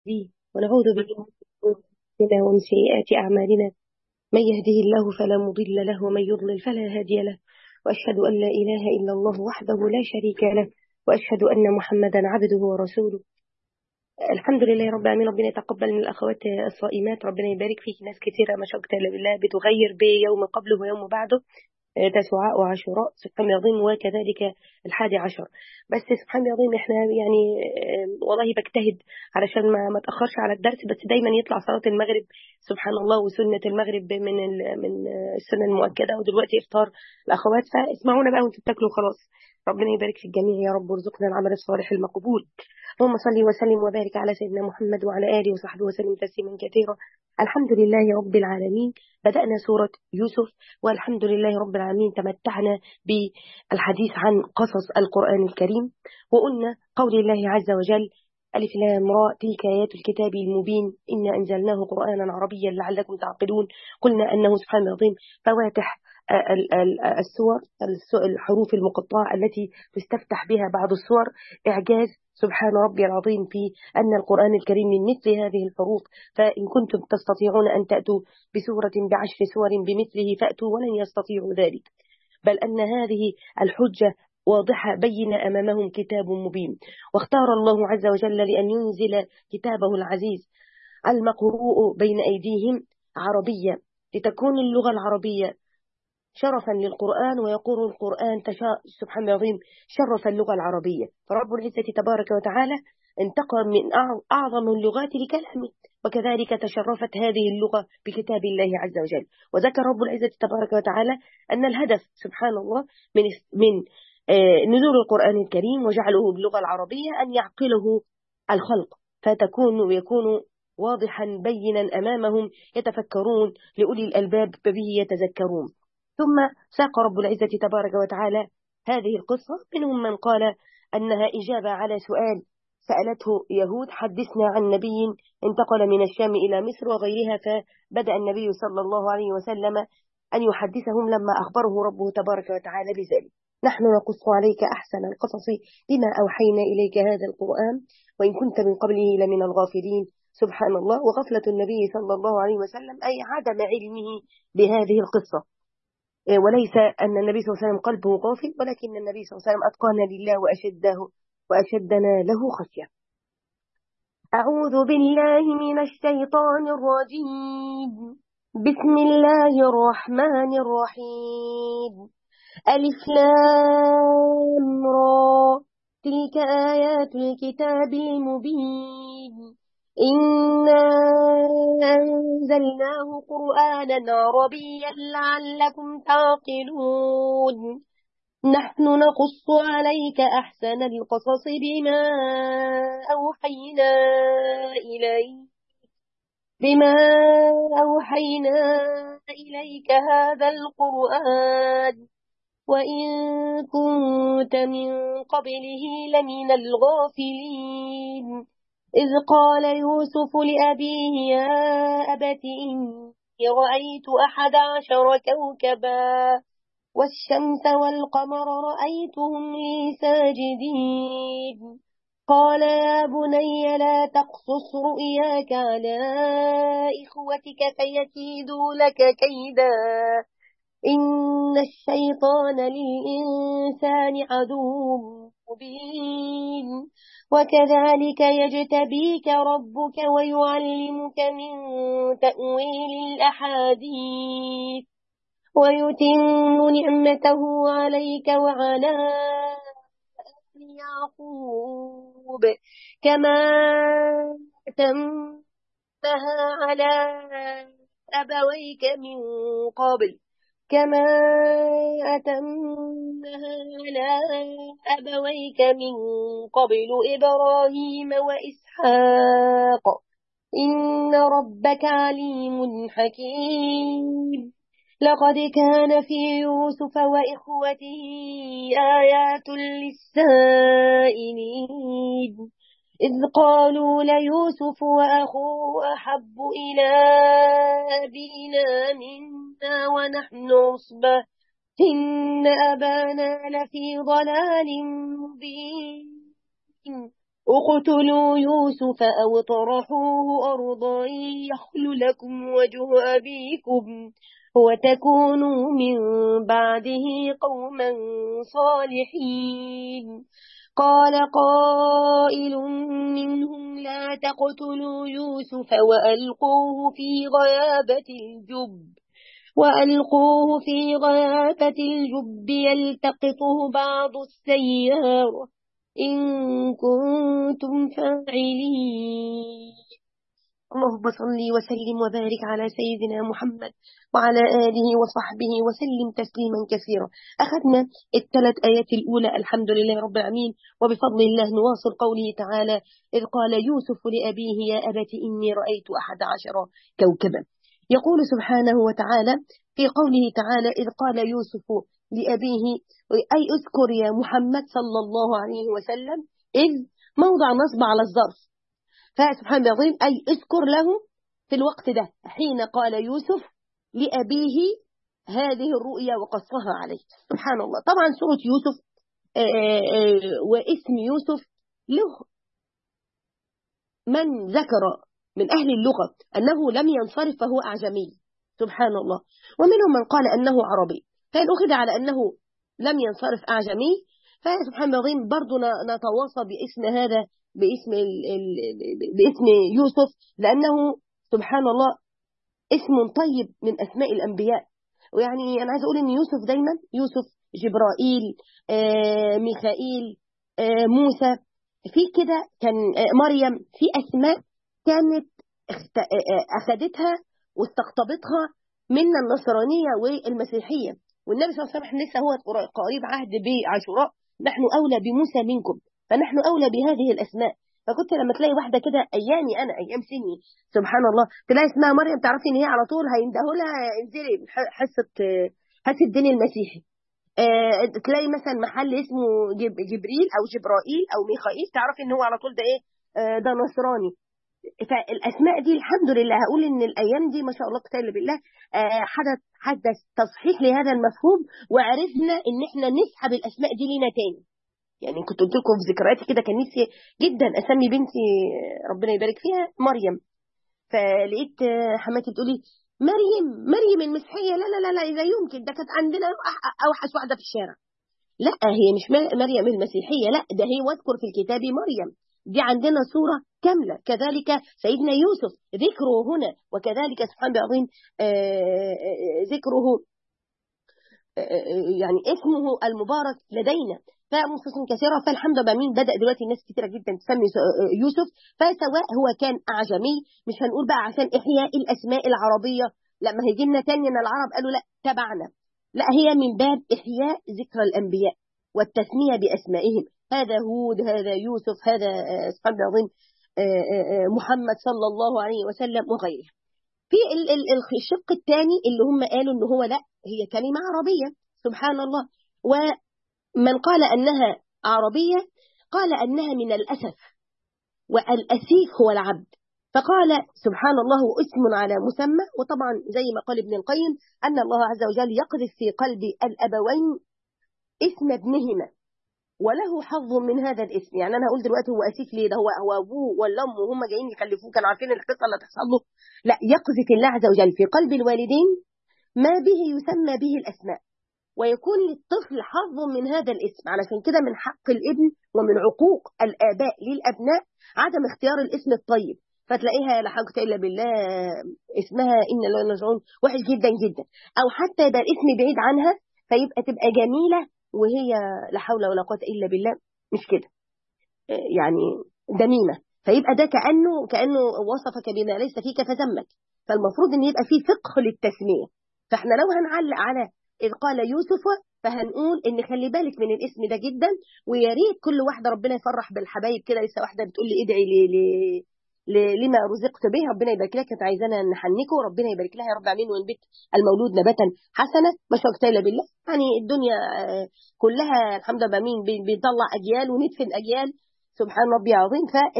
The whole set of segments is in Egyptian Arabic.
به ونعوذ بالله من ومن سيئات أعمالنا من يهده الله فلا مضل له ومن يضلل فلا هادي له وأشهد أن لا إله إلا الله وحده لا شريك له وأشهد أن محمدا عبده ورسوله الحمد لله رب العالمين ربنا يتقبل من الأخوات الصائمات ربنا يبارك فيك ناس كثيرة ما شاء الله بالله بتغير بيوم قبله ويوم بعده تسعاء وعاشوراء سبحان العظيم وكذلك الحادي عشر بس سبحان العظيم احنا يعني والله بجتهد علشان ما ما اتاخرش على الدرس بس دايما يطلع صلاه المغرب سبحان الله وسنه المغرب من من السنه المؤكده ودلوقتي افطار الاخوات فاسمعونا بقى وانتوا بتاكلوا خلاص ربنا يبارك في الجميع يا رب وارزقنا العمل الصالح المقبول اللهم صل وسلم وبارك على سيدنا محمد وعلى اله وصحبه وسلم تسليما كثيرا الحمد لله رب العالمين بدأنا سورة يوسف والحمد لله رب العالمين تمتعنا بالحديث عن قصص القرآن الكريم وقلنا قول الله عز وجل ألف لام راء تلك آيات الكتاب المبين إنا أنزلناه قرآنا عربيا لعلكم تعقلون قلنا أنه سبحانه العظيم فواتح السور الحروف المقطعة التي تستفتح بها بعض السور إعجاز سبحان ربي العظيم في أن القرآن الكريم من مثل هذه الحروف فإن كنتم تستطيعون أن تأتوا بسورة بعشر سور بمثله فأتوا ولن يستطيعوا ذلك بل أن هذه الحجة واضحة بين أمامهم كتاب مبين واختار الله عز وجل لأن ينزل كتابه العزيز المقروء بين أيديهم عربية لتكون اللغة العربية شرفا للقرآن ويقول القرآن تشاء سبحان العظيم شرف اللغة العربية فرب العزة تبارك وتعالى انتقى من أعظم اللغات لكلامه وكذلك تشرفت هذه اللغة بكتاب الله عز وجل وذكر رب العزة تبارك وتعالى أن الهدف سبحان الله من من نزول القرآن الكريم وجعله باللغة العربية أن يعقله الخلق فتكون ويكون واضحا بينا أمامهم يتفكرون لأولي الألباب فبه يتذكرون ثم ساق رب العزة تبارك وتعالى هذه القصة منهم من قال أنها إجابة على سؤال سألته يهود حدثنا عن نبي انتقل من الشام إلى مصر وغيرها فبدأ النبي صلى الله عليه وسلم أن يحدثهم لما أخبره ربه تبارك وتعالى بذلك نحن نقص عليك أحسن القصص بما أوحينا إليك هذا القرآن وإن كنت من قبله لمن الغافلين سبحان الله وغفلة النبي صلى الله عليه وسلم أي عدم علمه بهذه القصة وليس أن النبي صلى الله عليه وسلم قلبه غافل ولكن النبي صلى الله عليه وسلم أتقانا لله وأشده وأشدنا له خشية أعوذ بالله من الشيطان الرجيم بسم الله الرحمن الرحيم ألف لام را تلك آيات الكتاب المبين إنا أنزلناه قرآنا عربيا لعلكم تعقلون نحن نقص عليك أحسن القصص بما أوحينا إليك بما أوحينا إليك هذا القرآن وإن كنت من قبله لمن الغافلين إذ قال يوسف لأبيه يا أبت إني رأيت أحد عشر كوكبا والشمس والقمر رأيتهم لي ساجدين قال يا بني لا تقصص رؤياك على إخوتك فيكيدوا لك كيدا إن الشيطان للإنسان عدو مبين وكذلك يجتبيك ربك ويعلمك من تأويل الأحاديث ويتم نعمته عليك وعلى آل يعقوب كما أتمها على أبويك من قبل كما أتمها على أبويك من قبل إبراهيم وإسحاق إن ربك عليم حكيم لقد كان في يوسف وإخوته آيات للسائلين إذ قالوا ليوسف وأخوه أحب إلى أبينا منا ونحن عصبة إن أبانا لفي ضلال مبين اقتلوا يوسف أو طرحوه أرضا يخل لكم وجه أبيكم وتكونوا من بعده قوما صالحين قال قائل منهم لا تقتلوا يوسف وألقوه في غيابة الجب وألقوه في غيابة الجب يلتقطه بعض السيارة إن كنتم فاعلين اللهم صل وسلم وبارك على سيدنا محمد وعلى آله وصحبه وسلم تسليما كثيرا أخذنا الثلاث آيات الأولى الحمد لله رب العالمين وبفضل الله نواصل قوله تعالى إذ قال يوسف لأبيه يا أبت إني رأيت أحد عشر كوكبا يقول سبحانه وتعالى في قوله تعالى إذ قال يوسف لأبيه أي اذكر يا محمد صلى الله عليه وسلم إذ موضع نصب على الظرف فسبحان الله العظيم أي اذكر له في الوقت ده حين قال يوسف لأبيه هذه الرؤيا وقصها عليه سبحان الله طبعا سورة يوسف آآ آآ واسم يوسف له من ذكر من أهل اللغة أنه لم ينصرف فهو أعجمي سبحان الله ومنهم من قال أنه عربي فإن أخذ على أنه لم ينصرف أعجمي فسبحان الله العظيم برضو نتواصى باسم هذا باسم ال ال باسم يوسف لأنه سبحان الله اسم طيب من أسماء الأنبياء ويعني أنا عايز أقول إن يوسف دايما يوسف جبرائيل آه ميخائيل آه موسى في كده كان آه مريم في أسماء كانت أخذتها واستقطبتها من النصرانية والمسيحية والنبي صلى الله عليه وسلم لسه هو قريب عهد بعاشوراء نحن أولى بموسى منكم فنحن أولى بهذه الأسماء فكنت لما تلاقي واحدة كده أيامي أنا أيام سني سبحان الله تلاقي اسمها مريم تعرفي إن هي على طول هيندهوا لها انزلي حصة حصة الدين المسيحي أه تلاقي مثلا محل اسمه جب جبريل أو جبرائيل أو ميخائيل تعرفي إن هو على طول ده إيه أه ده نصراني فالاسماء دي الحمد لله هقول ان الايام دي ما شاء الله قتال بالله آه حدث حدث تصحيح لهذا المفهوم وعرفنا ان احنا نسحب الاسماء دي لينا تاني يعني كنت قلت لكم في ذكرياتي كده كان نفسي جدا اسمي بنتي ربنا يبارك فيها مريم فلقيت حماتي بتقولي مريم مريم المسيحيه لا لا لا لا اذا يمكن ده كانت عندنا اوحش واحده في الشارع لا هي مش مريم المسيحيه لا ده هي واذكر في الكتاب مريم دي عندنا صورة كاملة كذلك سيدنا يوسف ذكره هنا وكذلك سبحان الله العظيم ذكره يعني اسمه المبارك لدينا فمصص كثيرة فالحمد لله مين بدأ دلوقتي الناس كثيرة جدا تسمي يوسف فسواء هو كان أعجمي مش هنقول بقى عشان إحياء الأسماء العربية لما هيجي لنا تاني ان العرب قالوا لا تبعنا لا هي من باب إحياء ذكر الأنبياء والتسمية بأسمائهم هذا هود هذا يوسف هذا سبحان الله العظيم محمد صلى الله عليه وسلم وغيره في الشق الثاني اللي هم قالوا ان هو لا هي كلمة عربية سبحان الله ومن قال أنها عربية قال أنها من الأسف والأسيف هو العبد فقال سبحان الله اسم على مسمى وطبعا زي ما قال ابن القيم أن الله عز وجل يقذف في قلب الأبوين اسم ابنهما وله حظ من هذا الاسم يعني انا هقول دلوقتي هو اسيف ليه ده هو هو ابوه ولا امه وهم جايين يخلفوه كانوا عارفين القصه اللي هتحصل له لا يقذف الله عز وجل في قلب الوالدين ما به يسمى به الاسماء ويكون للطفل حظ من هذا الاسم علشان كده من حق الابن ومن عقوق الاباء للابناء عدم اختيار الاسم الطيب فتلاقيها لا حاجة إلا بالله اسمها إن لا نرجعون وحش جدا جدا أو حتى يبقى الاسم بعيد عنها فيبقى تبقى جميلة وهي لا حول ولا قوة إلا بالله مش كده يعني دميمة فيبقى ده كأنه كأنه وصفك بما ليس فيك فذمك فالمفروض ان يبقى فيه فقه للتسمية فاحنا لو هنعلق على إذ قال يوسف فهنقول ان خلي بالك من الاسم ده جدا ويا ريت كل واحدة ربنا يفرح بالحبايب كده لسه واحدة بتقول لي ادعي لي لي لما رزقت به ربنا يبارك لها كانت عايزانا نحنكه ربنا يبارك لها يا رب العالمين وينبت المولود نباتا حسنا ما شاء الله بالله يعني الدنيا كلها الحمد لله مين بيطلع اجيال وندفن اجيال سبحان ربي العظيم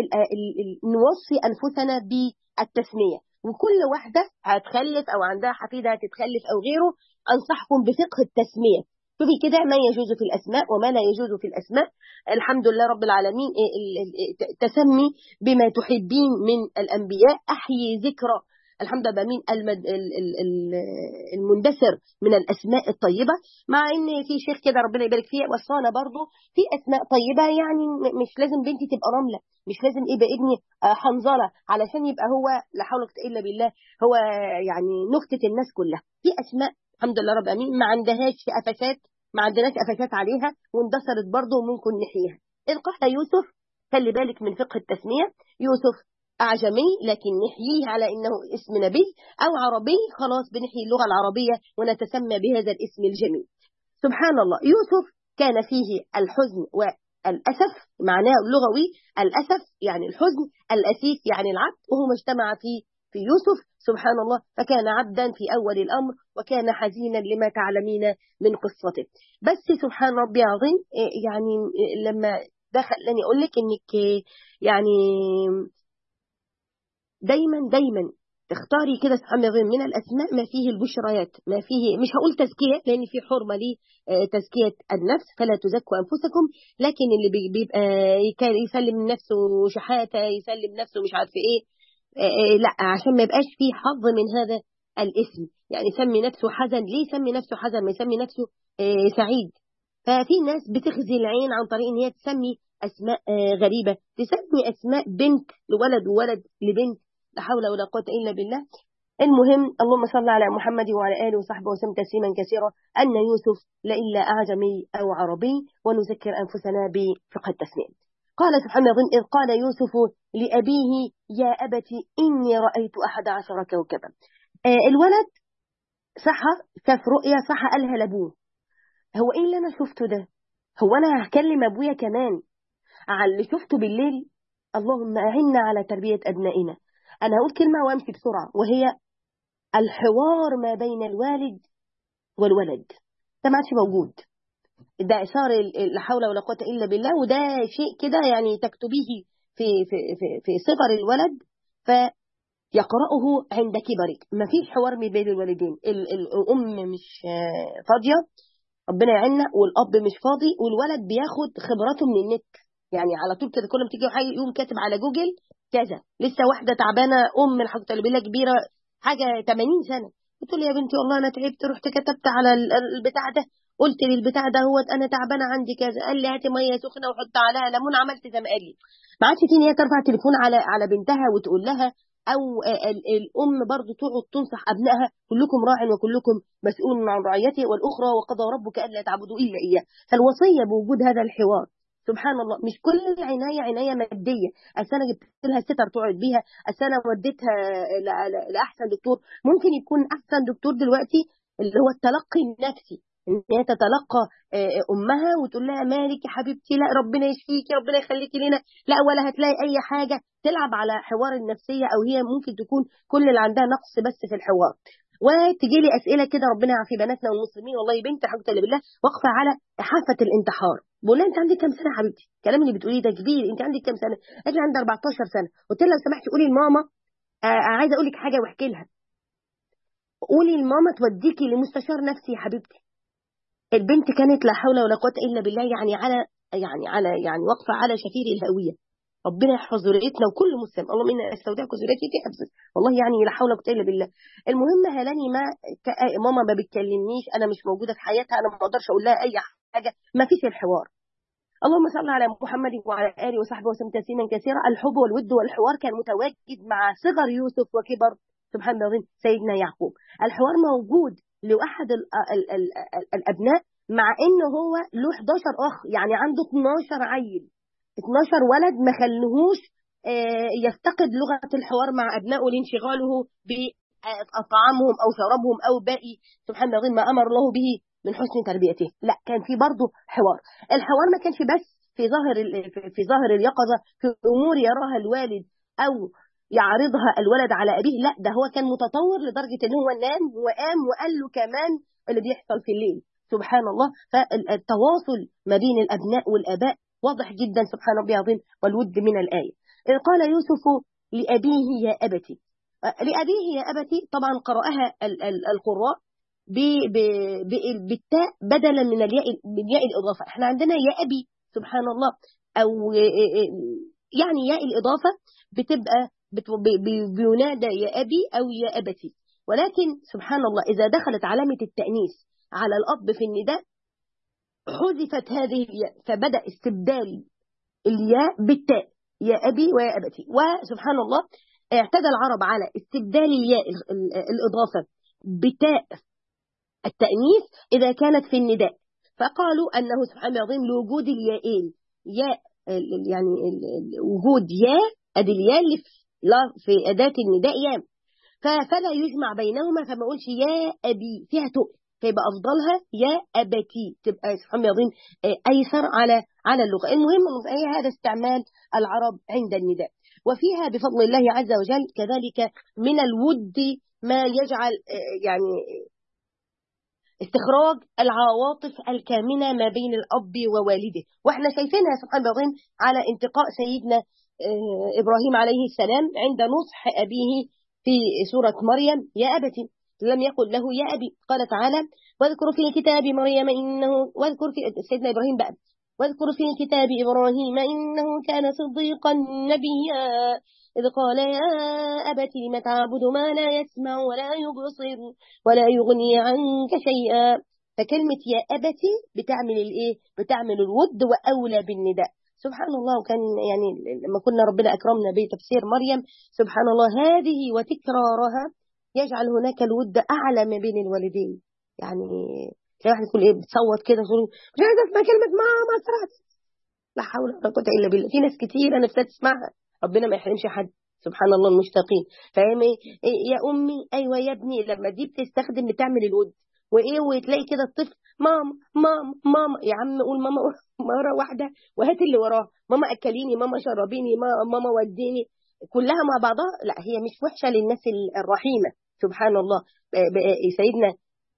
فنوصي انفسنا بالتسميه وكل واحده هتخلف او عندها حفيده هتتخلف او غيره انصحكم بفقه التسميه شوفي كده ما يجوز في الأسماء وما لا يجوز في الأسماء الحمد لله رب العالمين تسمي بما تحبين من الأنبياء أحيي ذكرى الحمد لله مين المد... المندثر من الأسماء الطيبة مع إن في شيخ كده ربنا يبارك فيه وصانا برضو في أسماء طيبة يعني مش لازم بنتي تبقى رملة مش لازم يبقى ابني حنظلة علشان يبقى هو لا حول ولا قوة إلا بالله هو يعني نكتة الناس كلها في أسماء الحمد لله رب العالمين ما عندهاش قفشات ما عندناش قفشات عليها واندثرت برضه وممكن نحييها إذ قال يوسف خلي بالك من فقه التسمية يوسف أعجمي لكن نحييه على إنه اسم نبي أو عربي خلاص بنحيي اللغة العربية ونتسمى بهذا الاسم الجميل سبحان الله يوسف كان فيه الحزن والأسف معناه اللغوي الأسف يعني الحزن الأسيف يعني العبد وهو ما اجتمع في في يوسف سبحان الله فكان عبدا في أول الأمر وكان حزينا لما تعلمين من قصته بس سبحان ربي العظيم يعني لما دخلني أقول لك إنك يعني دايما دايما تختاري كده سبحان الله من الأسماء ما فيه البشريات ما فيه مش هقول تزكية لأن في حرمة لي تزكية النفس فلا تزكوا أنفسكم لكن اللي بيبقى يسلم نفسه شحاتة يسلم نفسه مش عارف إيه لا عشان ما يبقاش فيه حظ من هذا الاسم يعني يسمي نفسه حزن ليه يسمي نفسه حزن ما يسمي نفسه سعيد ففي ناس بتخزي العين عن طريق ان هي تسمي اسماء غريبه تسمي اسماء بنت لولد وولد لبنت لا حول ولا قوه الا بالله المهم اللهم صل على محمد وعلى اله وصحبه وسلم تسليما كثيرا ان يوسف لالا اعجمي او عربي ونذكر انفسنا بفقه التسميه قال سبحانه إذ قال يوسف لأبيه يا أبت إني رأيت أحد عشر كوكبا آه الولد صح شاف رؤيا صح قالها لأبوه هو إيه اللي أنا شفته ده هو أنا هكلم أبويا كمان على اللي شفته بالليل اللهم أعنا على تربية أبنائنا أنا هقول كلمة وأمشي بسرعة وهي الحوار ما بين الوالد والولد ده ما عادش موجود ده إثار لا حول ولا قوة إلا بالله وده شيء كده يعني تكتبيه في في في, في صغر الولد فيقرأه عند كبرك ما فيش حوار ما بين الوالدين الأم مش فاضية ربنا يعيننا والأب مش فاضي والولد بياخد خبراته من النت يعني على طول كده كل ما تيجي حاجة يقوم كاتب على جوجل كذا لسه واحدة تعبانة أم الحمد لله كبيرة حاجة 80 سنة بتقول لي يا بنتي والله أنا تعبت رحت كتبت على البتاع ده قلت للبتاع ده هو انا تعبانه عندي كذا قال لي هاتي ميه سخنه وحط عليها ليمون عملت زي ما قال لي ما عادش تيجي هي ترفع تليفون على على بنتها وتقول لها او الام برضه تقعد تنصح ابنائها كلكم راع وكلكم مسؤول عن رعيته والاخرى وقضى ربك الا تعبدوا الا اياه فالوصيه بوجود هذا الحوار سبحان الله مش كل العنايه عنايه ماديه اصل انا جبت لها ستر تقعد بيها اصل انا وديتها لاحسن دكتور ممكن يكون احسن دكتور دلوقتي اللي هو التلقي النفسي ان هي تتلقى امها وتقول لها مالك يا حبيبتي لا ربنا يشفيكي ربنا يخليكي لنا لا ولا هتلاقي اي حاجه تلعب على حوار النفسيه او هي ممكن تكون كل اللي عندها نقص بس في الحوار وتجي لي اسئله كده ربنا يعافي بناتنا والمسلمين والله بنت حاجه اللي بالله واقفه على حافه الانتحار بقول لها انت عندك كام سنه يا حبيبتي الكلام اللي بتقوليه ده كبير انت عندك كام سنه قالت لي عندي 14 سنه قلت لها لو سمحتي قولي لماما آه عايزه اقول لك حاجه واحكي لها قولي لماما توديكي لمستشار نفسي يا حبيبتي البنت كانت لا حول ولا قوه الا بالله يعني على يعني على يعني واقفه على شفير الهويه ربنا يحفظ ذريتنا وكل مسلم اللهم انا استودعك ذريتي في حفظك والله يعني لا حول ولا قوه الا بالله المهم هلاني ما ك... ماما ما بتكلمنيش انا مش موجوده في حياتها انا ما اقدرش اقول لها اي حاجه ما فيش الحوار اللهم صل على محمد وعلى اله وصحبه وسلم تسليما كثيرا الحب والود والحوار كان متواجد مع صغر يوسف وكبر سبحان الله سيدنا يعقوب الحوار موجود لأحد ال ال ال ال الأبناء مع إنه هو له 11 أخ يعني عنده 12 عيل 12 ولد ما خلوهوش يفتقد لغة الحوار مع أبنائه لانشغاله بطعامهم أو شرابهم أو باقي سبحان الله ما أمر الله به من حسن تربيته لا كان في برضه حوار الحوار ما كانش بس في ظاهر في ظاهر اليقظة في أمور يراها الوالد أو يعرضها الولد على أبيه لا ده هو كان متطور لدرجة ان هو نام وقام وقال له كمان اللي بيحصل في الليل سبحان الله فالتواصل ما بين الأبناء والآباء واضح جدا سبحان ربي العظيم والود من الآية إذ قال يوسف لأبيه يا أبتي لأبيه يا أبتي طبعا قرأها القراء بالتاء بدلا من الياء من ياء الإضافة احنا عندنا يا أبي سبحان الله أو يعني ياء الإضافة بتبقى بينادى يا أبي أو يا أبتي ولكن سبحان الله إذا دخلت علامة التأنيث على الأب في النداء حذفت هذه الياء فبدأ استبدال الياء بالتاء يا أبي ويا أبتي وسبحان الله اعتدى العرب على استبدال الياء الإضافة بتاء التأنيث إذا كانت في النداء فقالوا أنه سبحان الله العظيم لوجود اليائين ياء يعني وجود ياء أدي الياء اللي في أداة النداء ياء فلا يجمع بينهما فما أقولش يا أبي فيها تقل فيبقى أفضلها يا أبتي تبقى سبحان الله العظيم أيسر على على اللغة المهم هذا استعمال العرب عند النداء وفيها بفضل الله عز وجل كذلك من الود ما يجعل يعني استخراج العواطف الكامنة ما بين الأب ووالده واحنا شايفينها سبحان الله العظيم على انتقاء سيدنا إبراهيم عليه السلام عند نصح أبيه في سورة مريم يا أبتي لم يقل له يا أبي قال تعالى واذكر في الكتاب مريم إنه واذكر في سيدنا إبراهيم بقى واذكر في الكتاب إبراهيم إنه كان صديقا نبيا إذ قال يا أبت لم تعبد ما لا يسمع ولا يبصر ولا يغني عنك شيئا فكلمة يا أبتي بتعمل الإيه بتعمل الود وأولى بالنداء سبحان الله وكان يعني لما كنا ربنا أكرمنا بتفسير مريم سبحان الله هذه وتكرارها يجعل هناك الود أعلى ما بين الوالدين يعني تلاقي واحد يقول إيه بتصوت كده مش عايزة أسمع كلمة ماما سرعت لا حول ولا قوة إلا بالله في ناس كتير نفسها تسمعها ربنا ما يحرمش حد سبحان الله المشتاقين فاهم يا امي ايوه يا ابني لما دي بتستخدم بتعمل الود وايه وتلاقي كده الطفل ماما ماما ماما يا عم قول ماما مره واحده وهات اللي وراه ماما اكليني ماما شربيني ماما وديني كلها مع بعضها لا هي مش وحشه للناس الرحيمه سبحان الله سيدنا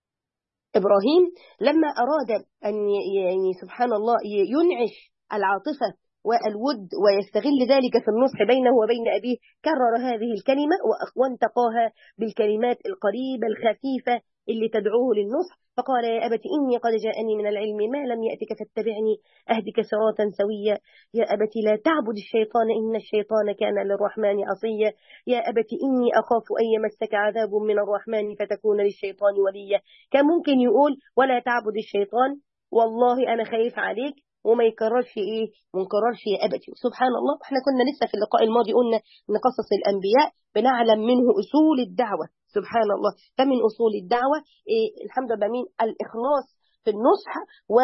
ابراهيم لما اراد ان يعني سبحان الله ينعش العاطفه والود ويستغل ذلك في النصح بينه وبين أبيه كرر هذه الكلمة وانتقاها بالكلمات القريبة الخفيفة اللي تدعوه للنصح فقال يا أبت إني قد جاءني من العلم ما لم يأتك فاتبعني أهدك صراطا سويا يا أبت لا تعبد الشيطان إن الشيطان كان للرحمن عصيا يا أبت إني أخاف أن يمسك عذاب من الرحمن فتكون للشيطان وليا كان ممكن يقول ولا تعبد الشيطان والله أنا خايف عليك وما يكررش ايه ما يكررش يا ابتي سبحان الله احنا كنا لسه في اللقاء الماضي قلنا ان قصص الانبياء بنعلم منه اصول الدعوه سبحان الله فمن اصول الدعوه إيه الحمد لله مين الاخلاص في النصح و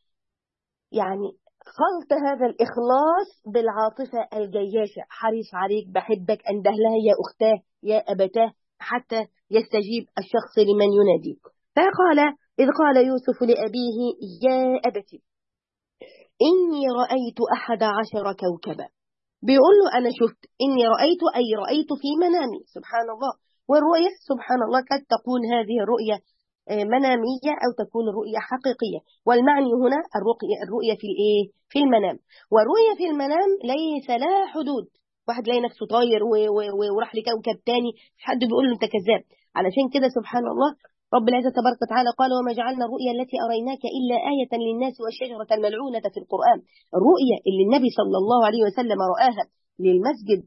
يعني خلط هذا الإخلاص بالعاطفة الجياشة حريص عليك بحبك أنده لها يا أختاه يا أبتاه حتى يستجيب الشخص لمن يناديك فقال إذ قال يوسف لأبيه يا أبتي إني رأيت أحد عشر كوكبا بيقول له أنا شفت إني رأيت أي رأيت في منامي سبحان الله والرؤية سبحان الله قد تكون هذه الرؤية منامية أو تكون رؤية حقيقية والمعني هنا الرؤية, الرؤية في الإيه؟ في المنام والرؤية في المنام ليس لها حدود واحد لاقي نفسه طاير وراح لكوكب تاني حد بيقول له انت كذاب علشان كده سبحان الله رب العزة تبارك وتعالى قال وما جعلنا الرؤيا التي أريناك إلا آية للناس والشجرة الملعونة في القرآن الرؤيا اللي النبي صلى الله عليه وسلم رآها للمسجد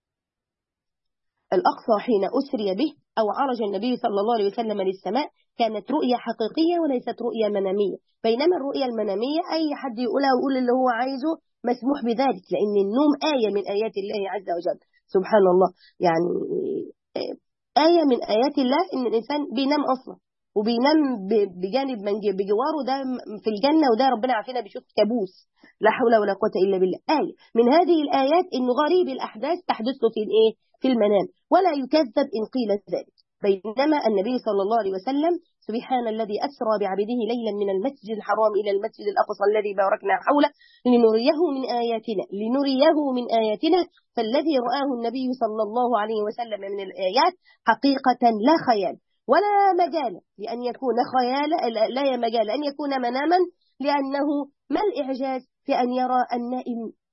الأقصى حين أسري به أو عرج النبي صلى الله عليه وسلم للسماء كانت رؤية حقيقية وليست رؤية منامية بينما الرؤية المنامية أي حد يقولها ويقول اللي هو عايزه مسموح بذلك لأن النوم آية من آيات الله عز وجل سبحان الله يعني آية من آيات الله إن الإنسان بينام أصلا وبينام بجانب من بجواره ده في الجنة وده ربنا عافينا بيشوف كابوس لا حول ولا قوة إلا بالله آية من هذه الآيات إنه غريب الأحداث تحدث له في الإيه في المنام ولا يكذب إن قيل ذلك بينما النبي صلى الله عليه وسلم سبحان الذي أسرى بعبده ليلا من المسجد الحرام إلى المسجد الأقصى الذي باركنا حوله لنريه من آياتنا لنريه من آياتنا فالذي رآه النبي صلى الله عليه وسلم من الآيات حقيقة لا خيال ولا مجال لأن يكون خيال لا مجال أن يكون مناما لأنه ما الإعجاز في أن يرى النائم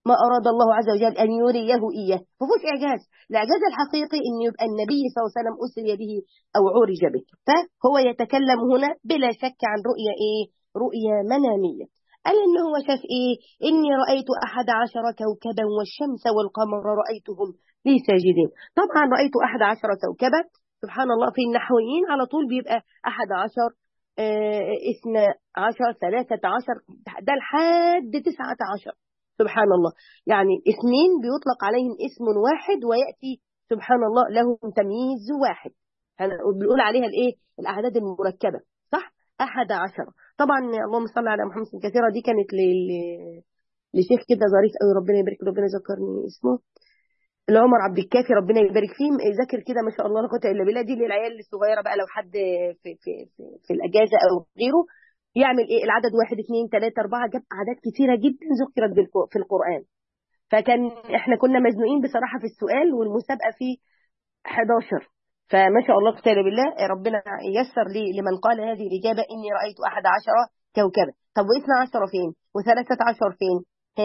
ما أراد الله عز وجل أن يريه إياه ففوش إعجاز الإعجاز الحقيقي أن يبقى النبي صلى الله عليه وسلم أسري به أو عرج به فهو يتكلم هنا بلا شك عن رؤية إيه رؤية منامية قال إن هو شاف إيه إني رأيت أحد عشر كوكبا والشمس والقمر رأيتهم لي ساجدين طبعا رأيت أحد عشر كوكبا سبحان الله في النحويين على طول بيبقى أحد عشر اثنى عشر ثلاثة عشر ده لحد تسعة عشر سبحان الله يعني اسمين بيطلق عليهم اسم واحد ويأتي سبحان الله لهم تمييز واحد بنقول عليها الايه الاعداد المركبه صح احد عشر طبعا اللهم صل على محمد كثيره دي كانت لشيخ كده ظريف قوي ربنا يبارك ربنا ذكرني اسمه العمر عبد الكافي ربنا يبارك فيه ذاكر كده ما شاء الله لا قوه الا بالله دي للعيال الصغيره بقى لو حد في في في, في الاجازه او غيره يعمل ايه العدد واحد اثنين ثلاثة أربعة جاب أعداد كثيرة جدا ذكرت في القرآن فكان احنا كنا مزنوقين بصراحة في السؤال والمسابقة في 11 فما شاء الله قتال بالله ربنا يسر لي لمن قال هذه الإجابة إني رأيت أحد عشر كوكبا طب واثنى عشر فين وثلاثة عشر فين ها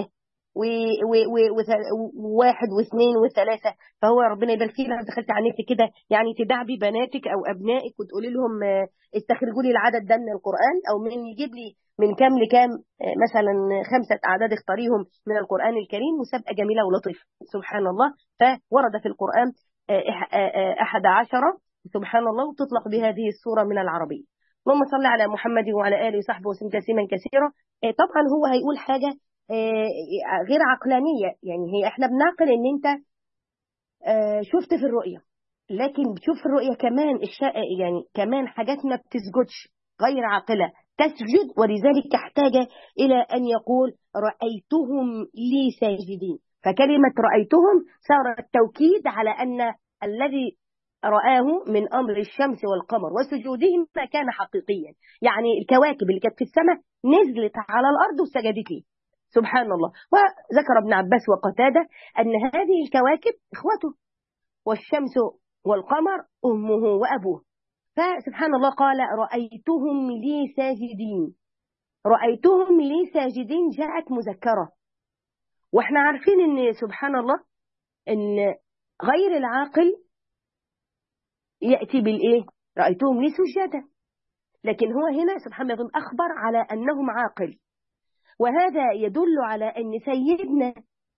وواحد واثنين وثلاثة فهو ربنا يبارك فيه لو دخلت على النت كده يعني تدعبي بناتك أو أبنائك وتقولي لهم استخرجوا لي العدد ده من القرآن أو من يجيب لي من كام لكام مثلا خمسة أعداد اختاريهم من القرآن الكريم مسابقة جميلة ولطيفة سبحان الله فورد في القرآن أحد عشر سبحان الله وتطلق بهذه السورة من العربية اللهم صل على محمد وعلى آله وصحبه وسلم تسليما كثيرا طبعا هو هيقول حاجة غير عقلانية يعني هي احنا بنعقل ان انت شفت في الرؤية لكن بتشوف في الرؤية كمان الشاء يعني كمان حاجات ما بتسجدش غير عاقلة تسجد ولذلك احتاج إلى أن يقول رأيتهم لي ساجدين فكلمة رأيتهم صار التوكيد على أن الذي رآه من أمر الشمس والقمر وسجودهم ما كان حقيقيا يعني الكواكب اللي كانت في السماء نزلت على الأرض وسجدت لي سبحان الله وذكر ابن عباس وقتادة أن هذه الكواكب إخوته والشمس والقمر أمه وأبوه فسبحان الله قال رأيتهم لي ساجدين رأيتهم لي ساجدين جاءت مذكرة واحنا عارفين ان سبحان الله ان غير العاقل يأتي بالإيه رأيتهم لي سجدا لكن هو هنا سبحان الله أخبر على أنهم عاقل وهذا يدل على أن سيدنا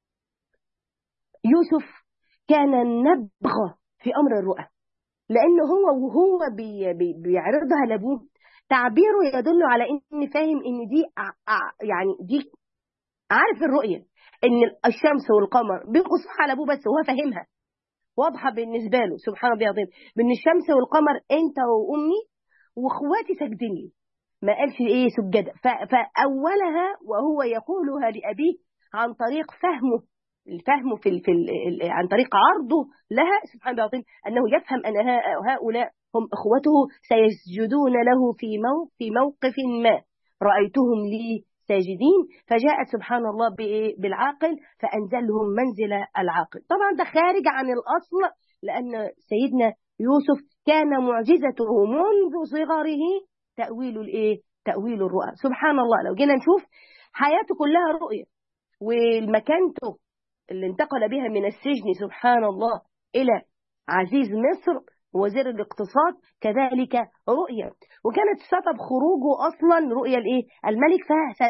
يوسف كان نبغى في أمر الرؤى لأنه هو وهو بي بي بيعرضها لأبوه تعبيره يدل على أن فاهم أن دي يعني دي عارف الرؤية أن الشمس والقمر بيقصوا على أبوه بس هو فاهمها واضحة بالنسبة له سبحان الله العظيم من الشمس والقمر أنت وأمي وأخواتي ساجدين لي ما قالش ايه سجدة فأولها وهو يقولها لأبيه عن طريق فهمه الفهم في ال في ال عن طريق عرضه لها سبحان الله العظيم أنه يفهم أن هؤلاء هم إخوته سيسجدون له في موقف, في موقف ما رأيتهم لي ساجدين فجاءت سبحان الله بالعاقل فأنزلهم منزل العاقل طبعا ده خارج عن الأصل لأن سيدنا يوسف كان معجزته منذ صغره تأويل الايه تأويل الرؤى سبحان الله لو جينا نشوف حياته كلها رؤية والمكانته اللي انتقل بها من السجن سبحان الله إلى عزيز مصر وزير الاقتصاد كذلك رؤية وكانت سبب خروجه أصلا رؤية الإيه الملك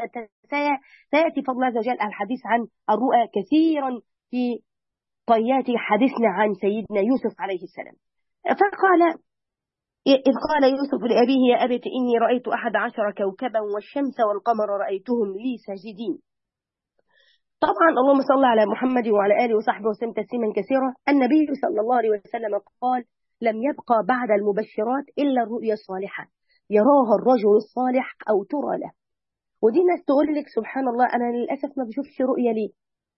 فسيأتي فضل عز وجل الحديث عن الرؤى كثيرا في طيات حديثنا عن سيدنا يوسف عليه السلام فقال إذ قال يوسف لأبيه يا أبت إني رأيت أحد عشر كوكبا والشمس والقمر رأيتهم لي ساجدين طبعا اللهم صل على محمد وعلى آله وصحبه وسلم تسليما كثيرا النبي صلى الله عليه وسلم قال لم يبقى بعد المبشرات إلا الرؤيا الصالحة يراها الرجل الصالح أو ترى له ودي ناس تقول لك سبحان الله أنا للأسف ما بشوفش رؤيا ليه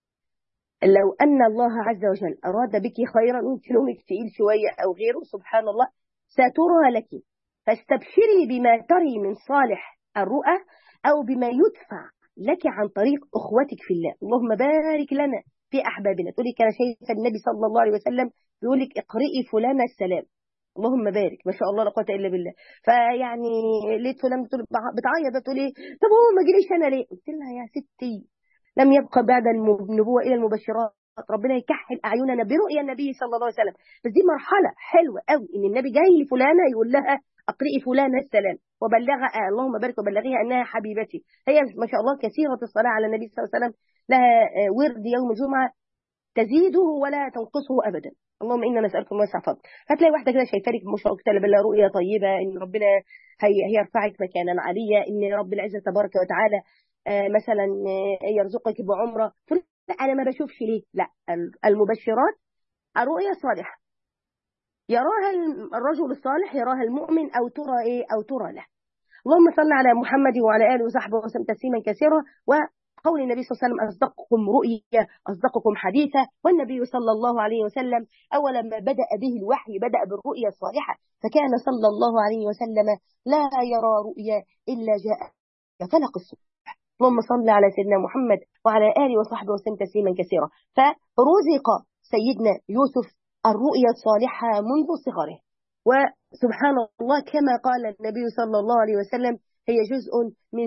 لو أن الله عز وجل أراد بك خيرا وانت نومك تقيل شوية أو غيره سبحان الله سترى لك فاستبشري بما تري من صالح الرؤى أو بما يدفع لك عن طريق أخوتك في الله اللهم بارك لنا في أحبابنا تقول لك أنا شايفة النبي صلى الله عليه وسلم بيقول لك اقرئي فلان السلام اللهم بارك ما شاء الله لا قوه الا بالله فيعني لقيت فلان بتقول بتعيط بتقول ايه طب هو ما جاليش انا ليه قلت لها يا ستي لم يبقى بعد النبوة إلى المبشرات ربنا يكحل أعيننا برؤيا النبي صلى الله عليه وسلم بس دي مرحلة حلوة قوي إن النبي جاي لفلانة يقول لها أقرئي فلانة السلام وبلغها اللهم بارك وبلغيها أنها حبيبتي هي ما شاء الله كثيرة الصلاة على النبي صلى الله عليه وسلم لها ورد يوم الجمعة تزيده ولا تنقصه أبدا اللهم إنا نسألكم واسع فضل هتلاقي واحدة كده شايفاك مشرق كتاب بالله رؤية طيبة إن ربنا هي هيرفعك مكانا عاليا إن رب العزة تبارك وتعالى آه مثلا آه يرزقك بعمرة لا أنا ما بشوفش ليه لا المبشرات الرؤية صالحة يراها الرجل الصالح يراها المؤمن أو ترى إيه أو ترى له اللهم صل على محمد وعلى آله وصحبه وسلم تسليما كثيرا وقول النبي صلى الله عليه وسلم أصدقكم رؤيا أصدقكم حديثا والنبي صلى الله عليه وسلم أول ما بدأ به الوحي بدأ بالرؤيا الصالحة فكان صلى الله عليه وسلم لا يرى رؤيا إلا جاء فلق الصبح اللهم صل على سيدنا محمد وعلى آله وصحبه وسلم تسليما كثيرا فرزق سيدنا يوسف الرؤيا الصالحة منذ صغره وسبحان الله كما قال النبي صلى الله عليه وسلم هي جزء من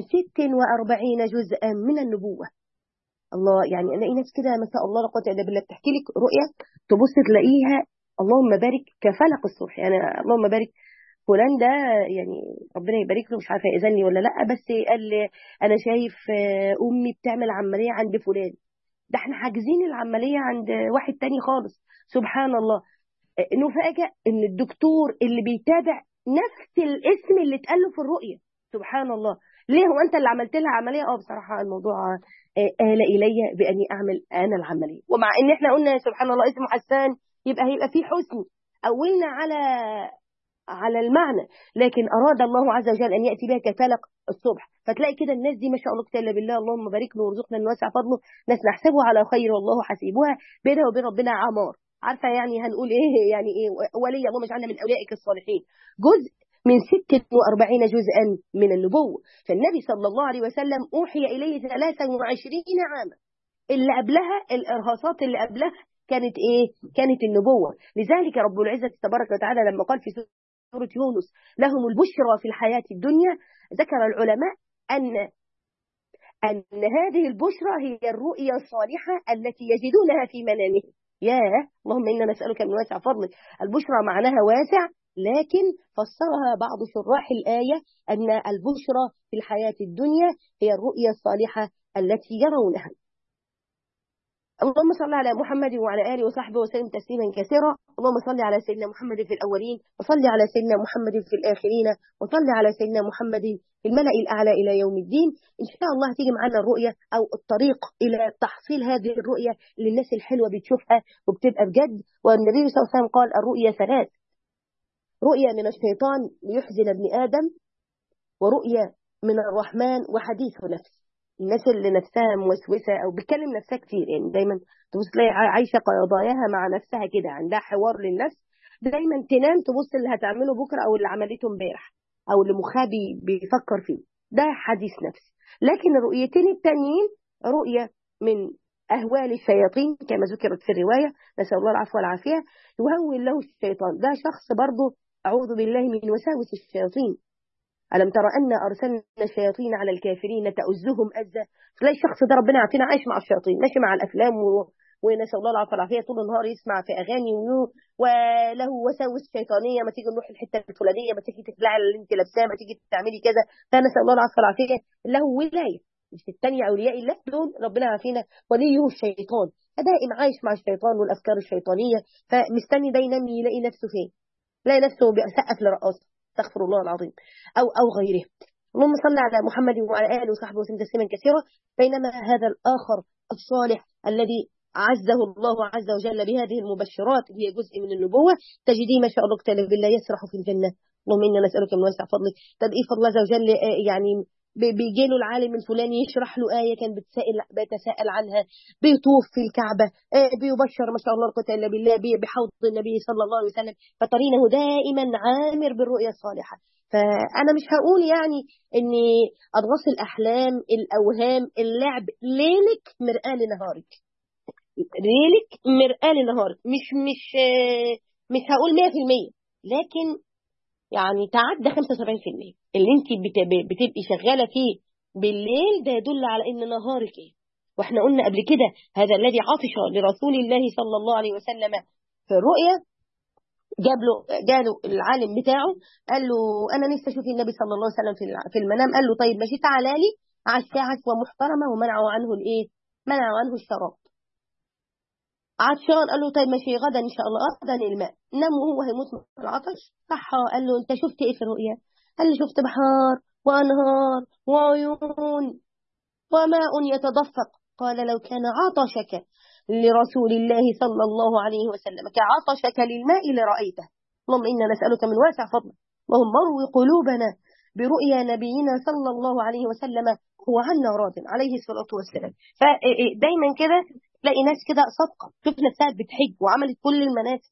46 جزءا من النبوة الله يعني أنا ناس كده ما شاء الله لا قوه الا بالله بتحكي لك رؤيا تبص تلاقيها اللهم بارك كفلق الصبح يعني اللهم بارك فلان ده يعني ربنا يبارك له مش عارفه يأذن لي ولا لا بس قال لي انا شايف امي بتعمل عمليه عند فلان ده احنا حاجزين العمليه عند واحد تاني خالص سبحان الله نفاجئ ان الدكتور اللي بيتابع نفس الاسم اللي اتقال له في الرؤيه سبحان الله ليه هو انت اللي عملت لها عمليه اه بصراحه الموضوع آل الي باني اعمل انا العمليه ومع ان احنا قلنا سبحان الله اسمه حسان يبقى هيبقى فيه حسن اولنا على على المعنى لكن أراد الله عز وجل أن يأتي بها كفلق الصبح فتلاقي كده الناس دي ما شاء الله كتاب بالله اللهم بارك له وارزقنا من واسع فضله ناس نحسبه على خير والله حسيبها بينها وبين ربنا عمار عارفة يعني هنقول إيه يعني إيه ولي اللهم اجعلنا من أولئك الصالحين جزء من 46 جزءا من النبوة فالنبي صلى الله عليه وسلم أوحي إليه 23 عاما اللي قبلها الإرهاصات اللي قبلها كانت إيه كانت النبوة لذلك رب العزة تبارك وتعالى لما قال في سورة يونس لهم البشرى في الحياة الدنيا ذكر العلماء أن أن هذه البشرى هي الرؤيا الصالحة التي يجدونها في منامهم يا اللهم إنا نسألك من واسع فضلك البشرى معناها واسع لكن فسرها بعض شراح الآية أن البشرى في الحياة الدنيا هي الرؤيا الصالحة التي يرونها اللهم صل على محمد وعلى آله وصحبه وسلم تسليما كثيرا اللهم صل على سيدنا محمد في الأولين وصل على سيدنا محمد في الآخرين وصل على سيدنا محمد في الملأ الأعلى إلى يوم الدين إن شاء الله هتيجي معانا الرؤية أو الطريق إلى تحصيل هذه الرؤية اللي الناس الحلوة بتشوفها وبتبقى بجد والنبي صلى الله عليه وسلم قال الرؤية ثلاث رؤية من الشيطان ليحزن ابن آدم ورؤية من الرحمن وحديث نفس الناس اللي نفسها موسوسه او بتكلم نفسها كتير يعني دايما تبص تلاقي عايشه قضاياها مع نفسها كده عندها حوار للنفس دايما تنام تبص اللي هتعمله بكره او اللي عملته امبارح او اللي مخها بيفكر فيه ده حديث نفس لكن الرؤيتين التانيين رؤيه من اهوال الشياطين كما ذكرت في الروايه نسال الله العفو والعافيه يهول له الشيطان ده شخص برضه اعوذ بالله من وساوس الشياطين ألم ترى أن أرسلنا الشياطين على الكافرين تؤزهم أزة تلاقي الشخص ده ربنا عافينا عايش مع الشياطين ماشي مع الأفلام و... ونسأل الله العافية والعافية طول النهار يسمع في أغاني و... وله وساوس شيطانية ما تيجي نروح الحتة الفلانية ما تيجي تخلعي اللي أنت لابساه ما تيجي تعملي كذا فنسأل الله العافية والعافية له ولاية مش الثانية أولياء الله دول ربنا عافينا وليه الشيطان دائم عايش مع الشيطان والأفكار الشيطانية فمستني ده ينام يلاقي نفسه فين يلاقي نفسه بيسقف لرقاصة استغفر الله العظيم أو أو غيره اللهم صل على محمد وعلى آله وصحبه وسلم تسليما كثيرا بينما هذا الآخر الصالح الذي عزه الله عز وجل بهذه المبشرات هي جزء من النبوة تجديه ما شاء الله كتاب بالله يسرح في الجنة اللهم إنا نسألك من واسع فضلك تدقيف الله عز وجل يعني بيجي له العالم الفلاني يشرح له آية كان بتسائل بيتساءل عنها بيطوف في الكعبة بيبشر ما شاء الله القوة إلا بالله بحوض النبي صلى الله عليه وسلم فترينه دائما عامر بالرؤيا الصالحة فأنا مش هقول يعني إن أضغاث الأحلام الأوهام اللعب ليلك مرآة لنهارك ليلك مرآة لنهارك مش مش مش هقول 100% لكن يعني تعدى 75% اللي انت بتبقي شغاله فيه بالليل ده يدل على ان نهارك ايه واحنا قلنا قبل كده هذا الذي عطش لرسول الله صلى الله عليه وسلم في الرؤيا جاب له جاله العالم بتاعه قال له انا نفسي اشوف النبي صلى الله عليه وسلم في في المنام قال له طيب ماشي تعالى لي عشاء عشوه محترمه ومنعوا عنه الايه؟ منعوا عنه الشراب عطشان قال له طيب ماشي غدا ان شاء الله غدا الماء نام وهو هيموت من العطش صحى قال له انت شفت ايه في الرؤيا؟ قال لي شفت بحار وانهار وعيون وماء يتدفق قال لو كان عطشك لرسول الله صلى الله عليه وسلم كعطشك للماء لرأيته اللهم إنا نسألك من واسع فضلك اللهم اروي قلوبنا برؤيا نبينا صلى الله عليه وسلم هو عنا راض عليه الصلاة والسلام فدايما كده تلاقي ناس كده صدقة شوف نفسها بتحج وعملت كل المناسك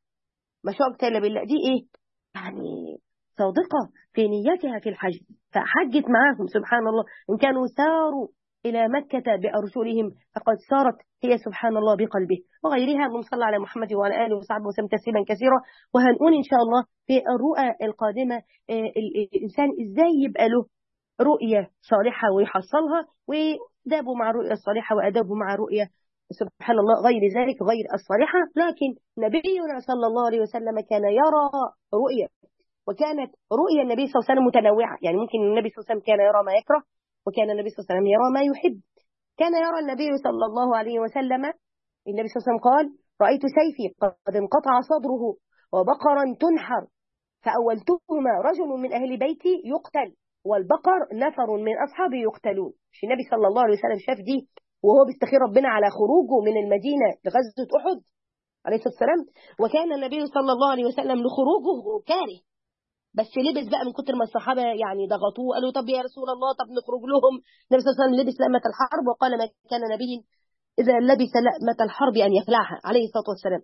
ما شاء الله بالله دي ايه يعني صادقة في نيتها في الحج فحجت معاهم سبحان الله إن كانوا ساروا إلى مكة بأرجلهم فقد سارت هي سبحان الله بقلبه وغيرها من صلى على محمد وعلى آله وصحبه وسلم تسليما كثيرا وهنقول إن شاء الله في الرؤى القادمة الإنسان إزاي يبقى له رؤية صالحة ويحصلها وأدابه مع الرؤية الصالحة وأدابه مع رؤية سبحان الله غير ذلك غير الصالحة لكن نبينا صلى الله عليه وسلم كان يرى رؤية وكانت رؤيا النبي صلى الله عليه وسلم متنوعة يعني ممكن النبي صلى الله عليه وسلم كان يرى ما يكره وكان النبي صلى الله عليه وسلم يرى ما يحب كان يرى النبي صلى الله عليه وسلم النبي صلى الله عليه وسلم قال رأيت سيفي قد انقطع صدره وبقرا تنحر فأولتهما رجل من أهل بيتي يقتل والبقر نفر من أصحابي يقتلون مش النبي صلى الله عليه وسلم شاف دي وهو بيستخير ربنا على خروجه من المدينة لغزوة أحد عليه الصلاة والسلام وكان النبي صلى الله عليه وسلم لخروجه كاره بس لبس بقى من كتر ما الصحابه يعني ضغطوه قالوا طب يا رسول الله طب نخرج لهم النبي صلى الله عليه وسلم لبس لأمة الحرب وقال ما كان نبي اذا لبس لأمة الحرب ان يخلعها عليه الصلاه والسلام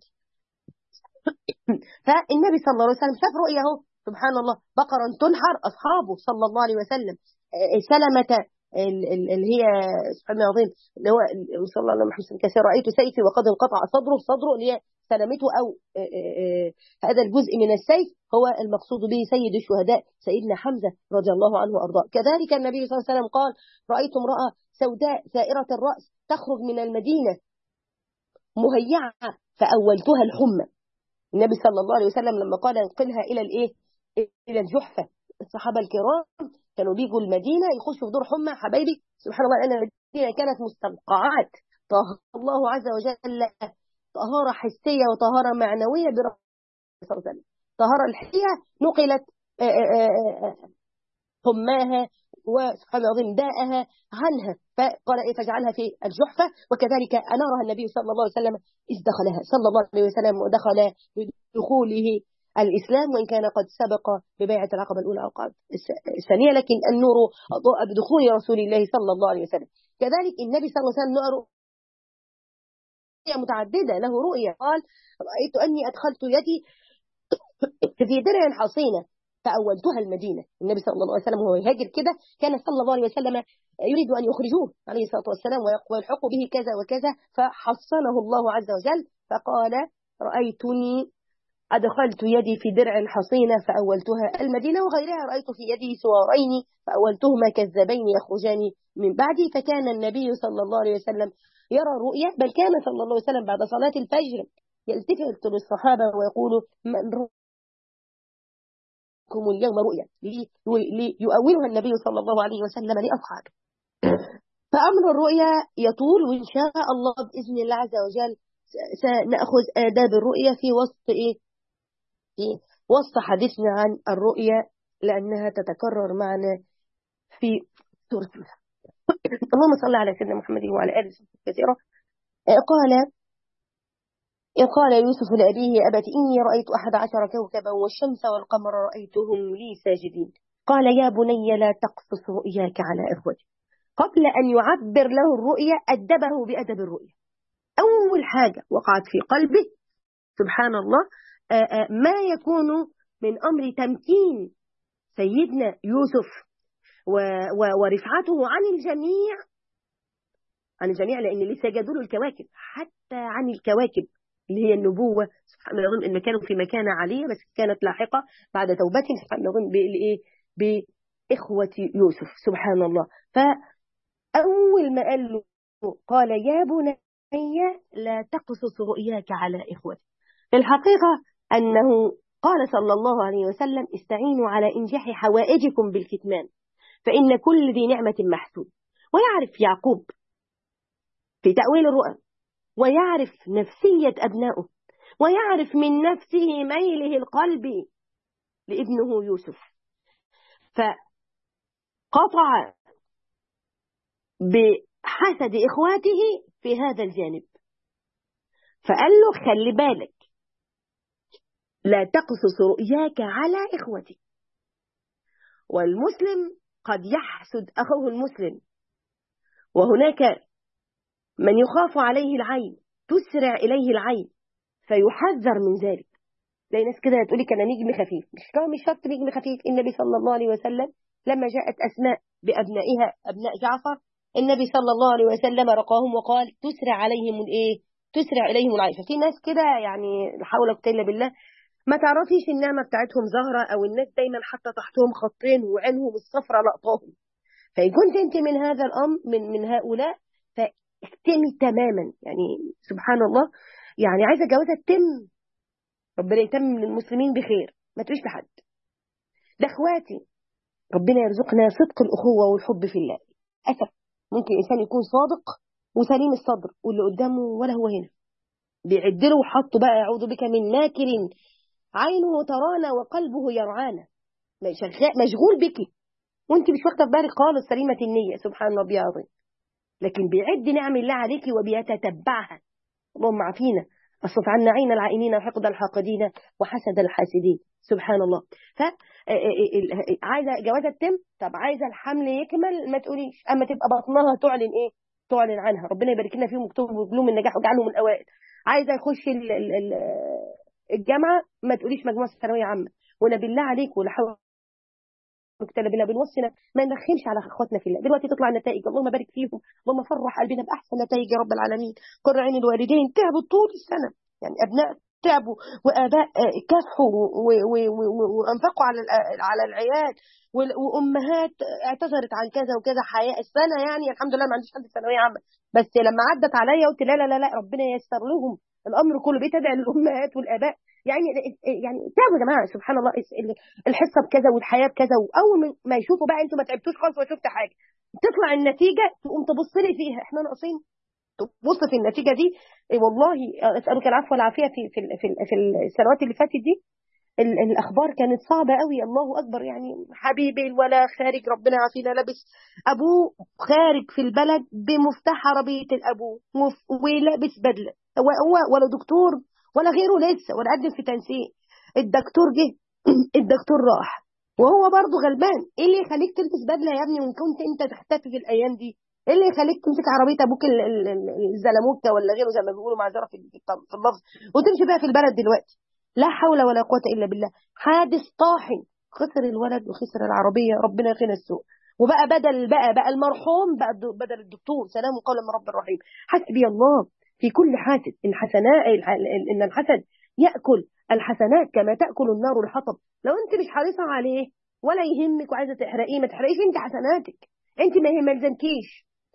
فالنبي صلى الله عليه وسلم شاف رؤيه اهو سبحان الله بقرا تنحر اصحابه صلى الله عليه وسلم سلمة اللي هي سبحان الله العظيم اللي هو صلى الله عليه وسلم كثير رايت سيفي وقد انقطع صدره صدره اللي هي سلامته او هذا الجزء من السيف هو المقصود به سيد الشهداء سيدنا حمزه رضي الله عنه وارضاه كذلك النبي صلى الله عليه وسلم قال رايت امراه سوداء ثائره الراس تخرج من المدينه مهيعه فاولتها الحمى النبي صلى الله عليه وسلم لما قال انقلها الى الايه الى الجحفه الصحابه الكرام كانوا بيجوا المدينة يخشوا في دور حمى حبايبي سبحان الله لأن المدينة كانت مستنقعات طهر الله عز وجل طهارة حسية وطهارة معنوية برسول الله صلى الله عليه وسلم طهارة الحية نقلت حماها وسبحان الله العظيم داءها عنها فقال إيه فجعلها في الجحفة وكذلك أنارها النبي صلى الله عليه وسلم إذ دخلها صلى الله عليه وسلم ودخل بدخوله الإسلام وإن كان قد سبق ببيعة العقبة الأولى أو الثانية لكن النور أضاء بدخول رسول الله صلى الله عليه وسلم كذلك النبي صلى الله عليه وسلم له رؤية متعددة له رؤية قال رأيت أني أدخلت يدي في درع حصينة فأولتها المدينة النبي صلى الله عليه وسلم وهو يهاجر كده كان صلى الله عليه وسلم يريد أن يخرجوه عليه الصلاة والسلام ويلحق به كذا وكذا فحصنه الله عز وجل فقال رأيتني أدخلت يدي في درع حصينة فأولتها المدينة وغيرها رأيت في يدي سوارين فأولتهما كذبين يخرجان من بعدي فكان النبي صلى الله عليه وسلم يرى الرؤيا بل كان صلى الله عليه وسلم بعد صلاة الفجر يلتفت للصحابة ويقول من رؤيكم اليوم رؤيا ليؤولها النبي صلى الله عليه وسلم لأصحابه فأمر الرؤيا يطول وإن شاء الله بإذن الله عز وجل سنأخذ آداب الرؤيا في وسط إيه في وسط حديثنا عن الرؤيا لأنها تتكرر معنا في سورة اللهم صل على سيدنا محمد وعلى آله وصحبه كثيرا قال قال يوسف لأبيه أبت إني رأيت أحد عشر كوكبا والشمس والقمر رأيتهم لي ساجدين قال يا بني لا تقصص رؤياك على إخوتك قبل أن يعبر له الرؤيا أدبه بأدب الرؤيا أول حاجة وقعت في قلبه سبحان الله ما يكون من أمر تمكين سيدنا يوسف ورفعته عن الجميع عن الجميع لأن اللي سجدوا له الكواكب حتى عن الكواكب اللي هي النبوة سبحان الله إن كانوا في مكانة عالية بس كانت لاحقة بعد توبتهم سبحان الله بإيه بإخوة يوسف سبحان الله فأول ما قال له قال يا بني لا تقصص رؤياك على إخوتك في الحقيقة أنه قال صلى الله عليه وسلم استعينوا على إنجاح حوائجكم بالكتمان فإن كل ذي نعمة محسود ويعرف يعقوب في تأويل الرؤى ويعرف نفسية أبنائه ويعرف من نفسه ميله القلبي لابنه يوسف فقطع بحسد إخواته في هذا الجانب فقال له خلي بالك لا تقصص رؤياك على إخوتك والمسلم قد يحسد أخوه المسلم وهناك من يخاف عليه العين تسرع إليه العين فيحذر من ذلك زي ناس كده تقول لك أنا نجم خفيف مش مش شرط نجم خفيف النبي صلى الله عليه وسلم لما جاءت أسماء بأبنائها أبناء جعفر النبي صلى الله عليه وسلم رقاهم وقال تسرع عليهم الإيه تسرع إليهم العيشة في ناس كده يعني لا حول ولا قوة إلا بالله ما تعرفيش النعمة بتاعتهم ظاهرة أو الناس دايما حاطة تحتهم خطين وعينهم الصفرة لقطاهم فإن كنت أنت من هذا الأمر من من هؤلاء فاكتمي تماما يعني سبحان الله يعني عايزة جوازة تتم ربنا يتم للمسلمين بخير ما تقوليش لحد ده اخواتي ربنا يرزقنا صدق الأخوة والحب في الله أسف ممكن إنسان يكون صادق وسليم الصدر واللي قدامه ولا هو هنا بيعدله وحطه بقى يعوذ بك من ماكر عينه ترانا وقلبه يرعانا مشغول بك وانت مش واخده في بالك خالص سليمه النيه سبحان ربي العظيم لكن بيعد نعم الله عليك وبيتتبعها اللهم عافينا اصرف عنا عين العائنين وحقد الحاقدين وحسد الحاسدين سبحان الله ف عايزه جوازه تتم طب عايزه الحمل يكمل ما تقوليش اما تبقى بطنها تعلن ايه تعلن عنها ربنا يبارك لنا فيهم ويكتب لهم النجاح ويجعلهم من الاوائل عايزه يخش ال ال ال الجامعه ما تقوليش مجموعه ثانويه عامه ولا بالله عليك ولا حول مكتله بالله بنوصينا ما نرخمش على اخواتنا في الله دلوقتي تطلع النتائج اللهم بارك فيهم اللهم فرح قلبنا باحسن نتائج يا رب العالمين قر عين الوالدين تعبوا طول السنه يعني ابناء تعبوا واباء كافحوا وانفقوا على على العيال وامهات اعتذرت عن كذا وكذا حياة السنه يعني الحمد لله ما عنديش حد ثانويه عامه بس لما عدت عليا قلت لا لا لا لا ربنا ييسر لهم الامر كله بيتدعي للامهات والاباء يعني يعني تعبوا يا جماعه سبحان الله الحصه بكذا والحياه بكذا واول ما يشوفوا بقى انتوا ما تعبتوش خالص ولا شفت حاجه تطلع النتيجه تقوم تبص لي فيها احنا ناقصين تبص في النتيجه دي والله اسالك العفو والعافيه في في في, في السنوات اللي فاتت دي الاخبار كانت صعبه قوي الله اكبر يعني حبيبي ولا خارج ربنا يعافينا لابس ابوه خارج في البلد بمفتاح عربيه الابو ولابس بدله هو ولا دكتور ولا غيره لسه ولا قدم في تنسيق الدكتور جه الدكتور راح وهو برضه غلبان ايه اللي يخليك تلبس بدله يا ابني وان كنت انت تختفي في الايام دي ايه اللي يخليك تمسك عربيه ابوك الزلموكه ولا غيره زي ما بيقولوا معذره في اللفظ وتمشي بقى في البلد دلوقتي لا حول ولا قوه الا بالله حادث طاحن خسر الولد وخسر العربيه ربنا يقينا السوء وبقى بدل بقى بقى المرحوم بقى بدل الدكتور سلام قولا من رب الرحيم حسبي الله في كل حاسد ان حسناء ان الحسد ياكل الحسنات كما تاكل النار الحطب لو انت مش حريصه عليه ولا يهمك وعايزه تحرقيه ما تحرقيش انت حسناتك انت ما ما يلزمكيش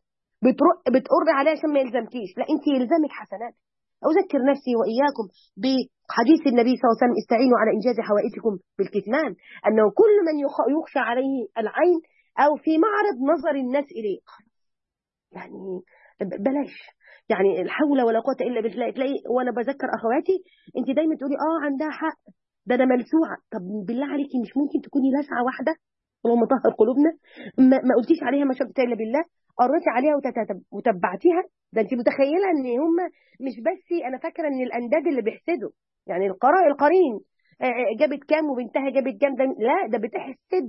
بتقر عليه عشان ما يلزمكيش لا انت يلزمك حسناتك اذكر نفسي واياكم بحديث النبي صلى الله عليه وسلم استعينوا على انجاز حوائجكم بالكتمان انه كل من يخشى عليه العين او في معرض نظر الناس اليه يعني بلاش يعني الحول ولا قوه الا بالله تلاقي وانا بذكر اخواتي انت دايما تقولي اه عندها حق ده انا ملسوعه طب بالله عليكي مش ممكن تكوني لسعه واحده اللهم طهر قلوبنا ما, ما قلتيش عليها ما شاء الا بالله قريتي عليها وتبعتيها ده انت متخيله ان هم مش بس انا فاكره ان الانداد اللي بيحسدوا يعني القراء القرين جابت كام وبنتها جابت كام ده لا ده بتحسد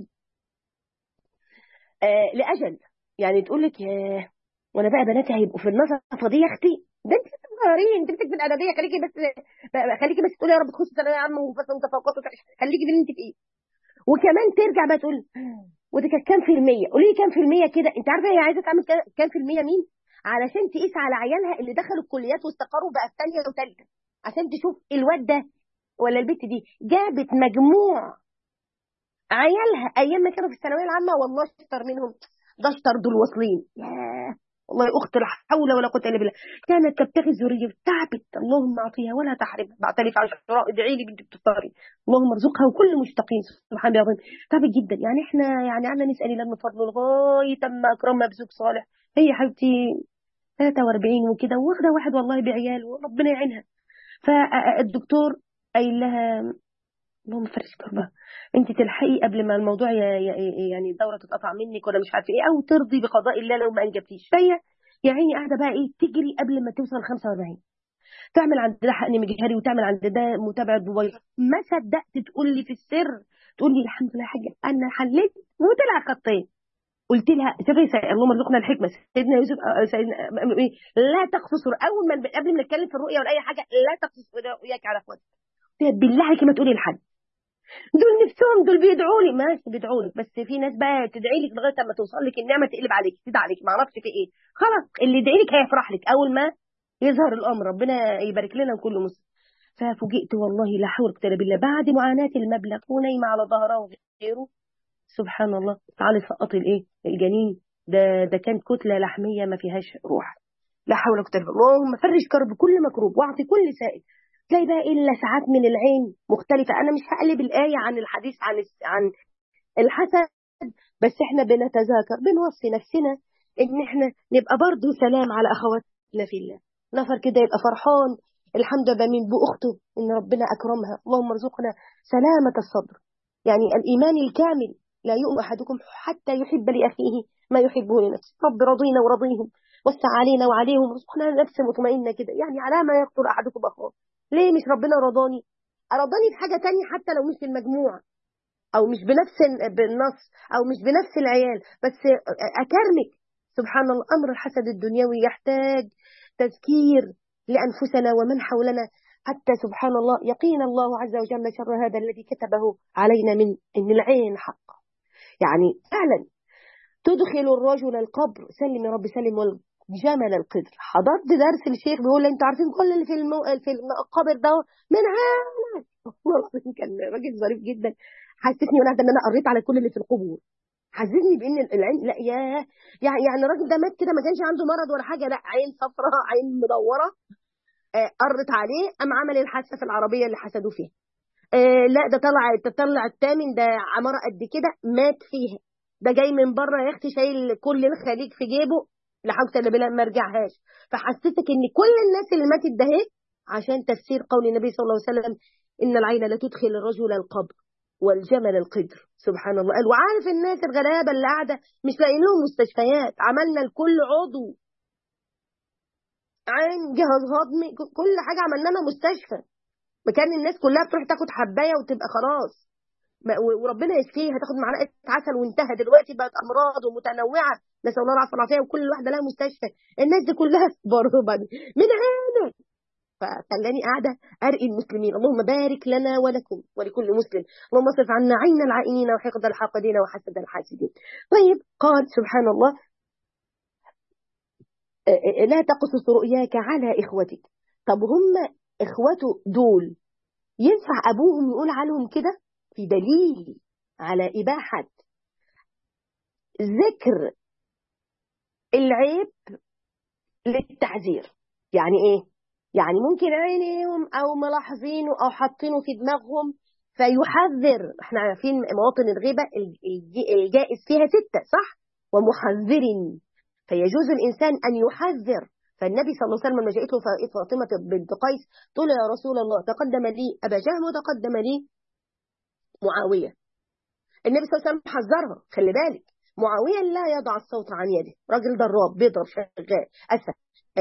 آه لاجل يعني تقول لك ياه وانا بقى بناتي هيبقوا في النصفه دي يا اختي ده انت صغيرين انت بتكتب الادبيه خليكي بس خليكي بس تقولي يا رب تخشي ثانويه عامه وفصل متفوقات خليكي في اللي انت فيه وكمان ترجع بقى تقول ودي كانت كام في المية قولي لي كام في المية كده انت عارفه هي عايزه تعمل كام في المية مين علشان تقيس على عيالها اللي دخلوا الكليات واستقروا بقى في ثانيه وثالثه عشان تشوف الواد ده ولا البت دي جابت مجموع عيالها ايام ما كانوا في الثانويه العامه والله اشطر منهم ده اشطر دول واصلين ياه والله اخت لا حول ولا قوه الا بالله كانت تبتغي الذريه تعبت اللهم اعطيها ولا تحرمها بعترف عشراء ادعي لي بنت بتختاري اللهم ارزقها وكل مشتقين سبحان الله العظيم تعبت جدا يعني احنا يعني قعدنا نسال الله من فضله لغايه اما اكرمها بزوج صالح هي حبيبتي 43 وكده واخده واحد والله بعيال وربنا يعينها فالدكتور قايل لها اللهم فرج كربها انت تلحقي قبل ما الموضوع يعني الدوره تتقطع منك ولا مش عارفه ايه او ترضي بقضاء الله لو ما انجبتيش فهي يا عيني قاعده بقى ايه تجري قبل ما توصل 45 تعمل عند ده حقن مجهري وتعمل عند ده متابعه موبايل ما صدقت تقول لي في السر تقول لي الحمد لله يا حاجه انا حليت وطلع خطين قلت لها شوفي اللهم ارزقنا الحكمه سيدنا يوسف سيدنا لا تقصص اول ما قبل ما نتكلم في الرؤيه ولا اي حاجه لا تقصص رؤياك على اخواتك بالله عليك ما تقولي لحد دول نفسهم دول بيدعوا لي ماشي بيدعوا لك بس في ناس بقى تدعي لك لغايه اما توصل لك النعمه تقلب عليك تدعي عليك ما اعرفش في ايه خلاص اللي يدعي لك هيفرح لك اول ما يظهر الامر ربنا يبارك لنا كل مسلم ففوجئت والله لا حول ولا بالله بعد معاناه المبلغ ونايمه على ظهرها وغيره سبحان الله تعالى سقط الايه الجنين ده ده كان كتله لحميه ما فيهاش روح لا حول ولا قوه اللهم فرج كرب كل مكروب واعطي كل سائل تلاقي بقى الا ساعات من العين مختلفه انا مش هقلب الايه عن الحديث عن عن الحسد بس احنا بنتذاكر بنوصي نفسنا ان احنا نبقى برضه سلام على اخواتنا في الله نفر كده يبقى فرحان الحمد لله من باخته ان ربنا اكرمها اللهم ارزقنا سلامه الصدر يعني الايمان الكامل لا يؤمن احدكم حتى يحب لاخيه ما يحبه لنفسه رب رضينا ورضيهم وسع علينا وعليهم رزقنا نفس مطمئنه كده يعني على ما يقتل احدكم اخوه ليه مش ربنا رضاني رضاني في حاجة تانية حتى لو مش في المجموعة أو مش بنفس بالنص أو مش بنفس العيال بس أكرمك سبحان الله أمر الحسد الدنيوي يحتاج تذكير لأنفسنا ومن حولنا حتى سبحان الله يقين الله عز وجل شر هذا الذي كتبه علينا من إن العين حق يعني فعلا تدخل الرجل القبر سلم يا رب سلم جمل القدر حضرت درس الشيخ بيقول انتوا عارفين كل اللي في المو... في القبر ده من عالم والله كان راجل ظريف جدا حسسني وانا ان انا قريت على كل اللي في القبور حسسني بان العين لا يا يعني يعني الراجل ده مات كده ما كانش عنده مرض ولا حاجه لا عين صفراء عين مدوره آه قرت عليه قام عمل الحادثه في العربيه اللي حسدوا فيها آه لا ده طلع تطلع الثامن ده عماره قد كده مات فيها ده جاي من بره يا اختي شايل كل الخليج في جيبه لا حول ولا بالله ما رجعهاش فحسيتك ان كل الناس اللي ماتت ده عشان تفسير قول النبي صلى الله عليه وسلم ان العين لا تدخل الرجل القبر والجمل القدر سبحان الله قال وعارف الناس الغلابه اللي قاعده مش لاقيين لهم مستشفيات عملنا لكل عضو عين جهاز هضمي كل حاجه عملنا لها مستشفى مكان الناس كلها بتروح تاخد حبايه وتبقى خلاص وربنا يشفيها تاخد معلقه عسل وانتهى دلوقتي بقت امراض ومتنوعه نسال الله العافيه والعافيه وكل واحده لها مستشفى الناس دي كلها برضه من عينك فخلاني قاعده ارقي المسلمين اللهم بارك لنا ولكم ولكل مسلم اللهم اصرف عنا عين العائنين وحقد الحاقدين وحسد الحاسدين طيب قال سبحان الله لا تقصص رؤياك على اخوتك طب هم اخوته دول ينفع ابوهم يقول عنهم كده في دليل على اباحه ذكر العيب للتعذير يعني ايه يعني ممكن عينيهم او ملاحظينه او حاطينه في دماغهم فيحذر احنا عارفين مواطن الغيبة الجائز فيها ستة صح ومحذر فيجوز الإنسان أن يحذر فالنبي صلى الله عليه لما جاءته فاطمة بنت قيس تقول يا رسول الله تقدم لي أبا جهم وتقدم لي معاوية النبي صلى الله عليه وسلم حذرها خلي بالك معاوية لا يضع الصوت عن يده راجل ضراب بيضرب شغال أسف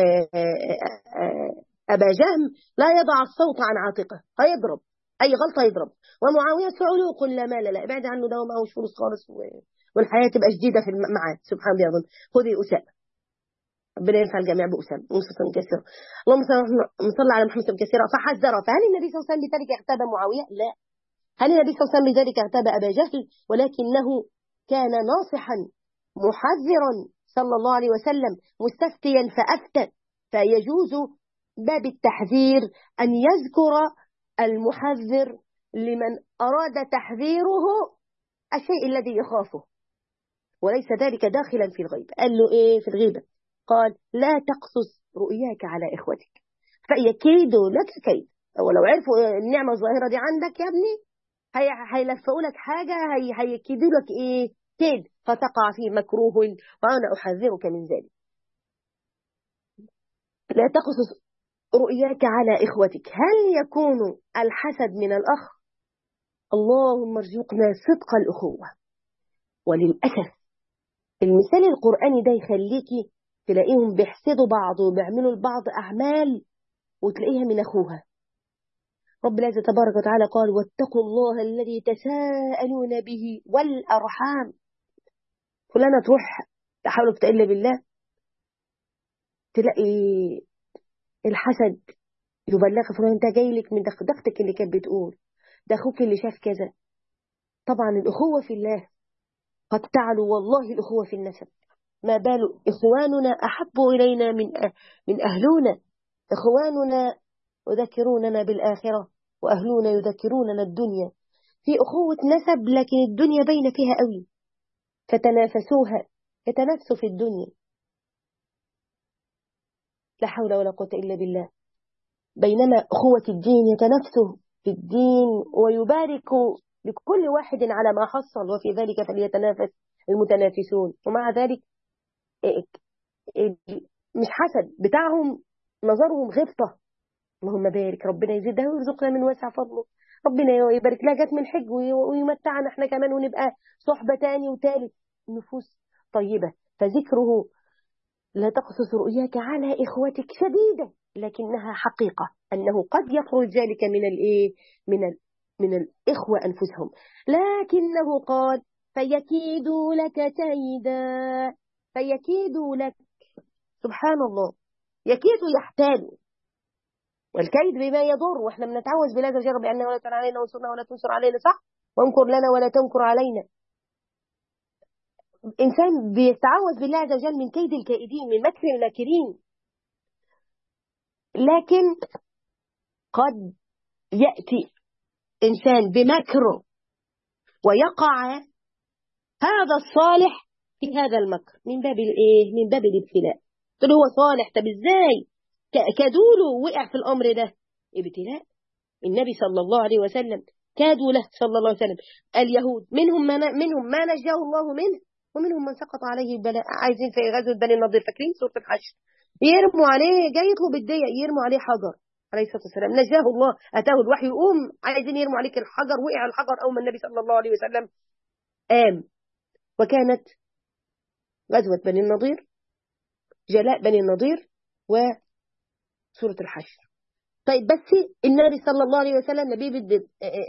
أبا جهم لا يضع الصوت عن عاتقه هيضرب أي غلطة يضرب ومعاوية سعلوق لا مال لا ابعد عنه ده ومعه فلوس خالص والحياة تبقى جديدة في معاه سبحان الله يظن خذي أسامة ربنا ينفع الجميع بأسامة مصطفى كثيرة اللهم صل على محمد كثيرة فحذر فهل النبي صلى الله عليه وسلم بذلك اغتاب معاوية؟ لا هل النبي صلى الله عليه وسلم بذلك اغتاب أبا جهل ولكنه كان ناصحا محذرا صلى الله عليه وسلم مستفتيا فأفتى فيجوز باب التحذير أن يذكر المحذر لمن أراد تحذيره الشيء الذي يخافه وليس ذلك داخلا في الغيبة قال له إيه في الغيبة قال لا تقصص رؤياك على إخوتك فيكيدوا لك كيد ولو عرفوا النعمة الظاهرة دي عندك يا ابني هي هيلفقوا لك حاجة هي هيكيدوا لك إيه كيد فتقع في مكروه وأنا أحذرك من ذلك لا تقصص رؤياك على إخوتك هل يكون الحسد من الأخ اللهم ارزقنا صدق الأخوة وللأسف المثال القرآني ده يخليكي تلاقيهم بيحسدوا بعض وبيعملوا لبعض أعمال وتلاقيها من أخوها رب العزة تبارك وتعالى قال واتقوا الله الذي تساءلون به والأرحام فلانة تروح تحاول تقل بالله تلاقي الحسد يبلغ فلان انت جاي لك من دختك اللي كانت بتقول ده اخوك اللي شاف كذا طبعا الأخوة في الله قد تعلو والله الأخوة في النسب ما بال إخواننا أحب إلينا من من أهلنا إخواننا يذكروننا بالآخرة وأهلنا يذكروننا الدنيا في أخوة نسب لكن الدنيا بين فيها قوي فتنافسوها يتنافسوا في الدنيا لا حول ولا قوة إلا بالله بينما أخوة الدين يتنافسوا في الدين ويبارك لكل واحد على ما حصل وفي ذلك فليتنافس المتنافسون ومع ذلك مش حسد بتاعهم نظرهم غبطة اللهم بارك ربنا يزيدها ويرزقنا من واسع فضله ربنا يبارك لها جت من حج ويمتعنا احنا كمان ونبقى صحبة تاني وتالت نفوس طيبة فذكره لا تقصص رؤياك على إخوتك شديدة لكنها حقيقة أنه قد يخرج ذلك من الإيه من ال من الإخوة أنفسهم لكنه قال فيكيدوا لك كيدا فيكيدوا لك سبحان الله يكيد يحتال والكيد بما يضر واحنا بنتعوذ بالله جل وعلا بأنه ولا تنصر علينا وانصرنا ولا تنصر علينا صح وانكر لنا ولا تنكر علينا إنسان بيتعوذ بالله عز وجل من كيد الكائدين من مكر الماكرين لكن قد يأتي إنسان بمكر ويقع هذا الصالح في هذا المكر من باب الايه من باب الابتلاء قلت هو صالح طب ازاي كادوله وقع في الامر ده ابتلاء النبي صلى الله عليه وسلم كادوا له صلى الله عليه وسلم اليهود منهم ما منهم ما نجاه الله منه ومنهم من سقط عليه البلاء عايزين في غزوه بني النضير فاكرين سوره الحشر يرموا عليه جاي يطلب الديه يرموا عليه حجر عليه الصلاه والسلام نجاه الله اتاه الوحي يقوم عايزين يرموا عليك الحجر وقع الحجر اول ما النبي صلى الله عليه وسلم قام وكانت غزوه بني النضير جلاء بني النضير وسوره الحشر طيب بس النبي صلى الله عليه وسلم نبي بد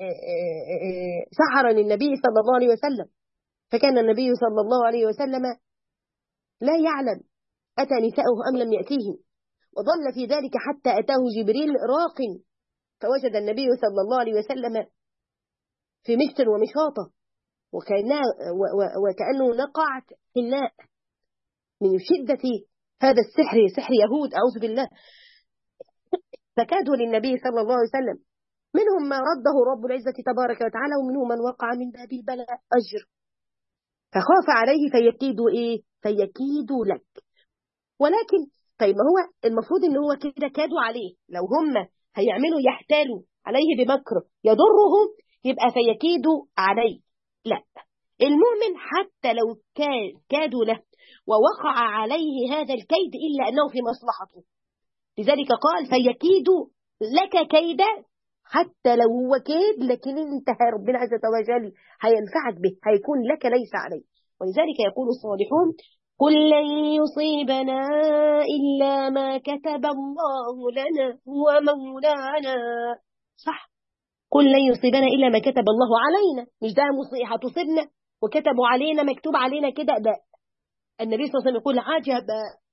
سحر للنبي صلى الله عليه وسلم فكان النبي صلى الله عليه وسلم لا يعلم أتى نساؤه أم لم يأتيه وظل في ذلك حتى أتاه جبريل راق فوجد النبي صلى الله عليه وسلم في مشت ومشاطة وكأنه, وكأنه نقعت حناء من شدة هذا السحر سحر يهود أعوذ بالله فكادوا للنبي صلى الله عليه وسلم منهم ما رده رب العزة تبارك وتعالى ومنهم من وقع من باب البلاء أجر فخاف عليه فيكيد إيه فيكيد لك ولكن طيب ما هو المفروض ان هو كده كادوا عليه لو هم هيعملوا يحتالوا عليه بمكر يضرهم يبقى فيكيدوا عليه لا المؤمن حتى لو كادوا له ووقع عليه هذا الكيد إلا أنه في مصلحته لذلك قال فيكيدوا لك كيدا حتى لو هو كيد لكن انت ربنا عز وجل هينفعك به هيكون لك ليس عليه ولذلك يقول الصالحون قل لن يصيبنا إلا ما كتب الله لنا هو مولانا صح قل لن يصيبنا إلا ما كتب الله علينا مش ده مصيحة تصيبنا وكتبوا علينا مكتوب علينا كده ده النبي صلى الله عليه وسلم يقول عجب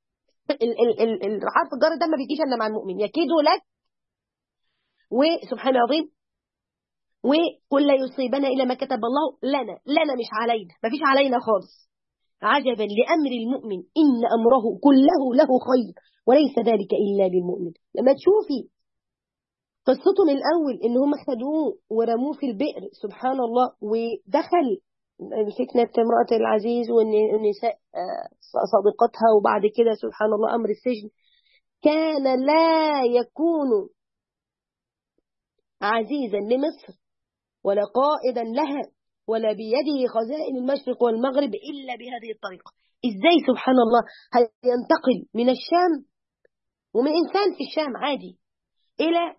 الحرف الجر ده ما بيجيش الا مع المؤمن يكيدوا لك وسبحان العظيم وقل لا يصيبنا الا ما كتب الله لنا لنا مش علينا ما فيش علينا خالص عجبا لامر المؤمن ان امره كله له خير وليس ذلك الا للمؤمن لما تشوفي قصته من الاول ان هم خدوه ورموه في البئر سبحان الله ودخل فتنة امرأة العزيز والنساء صديقتها وبعد كده سبحان الله أمر السجن كان لا يكون عزيزا لمصر ولا قائدا لها ولا بيده خزائن المشرق والمغرب إلا بهذه الطريقة إزاي سبحان الله هينتقل من الشام ومن إنسان في الشام عادي إلى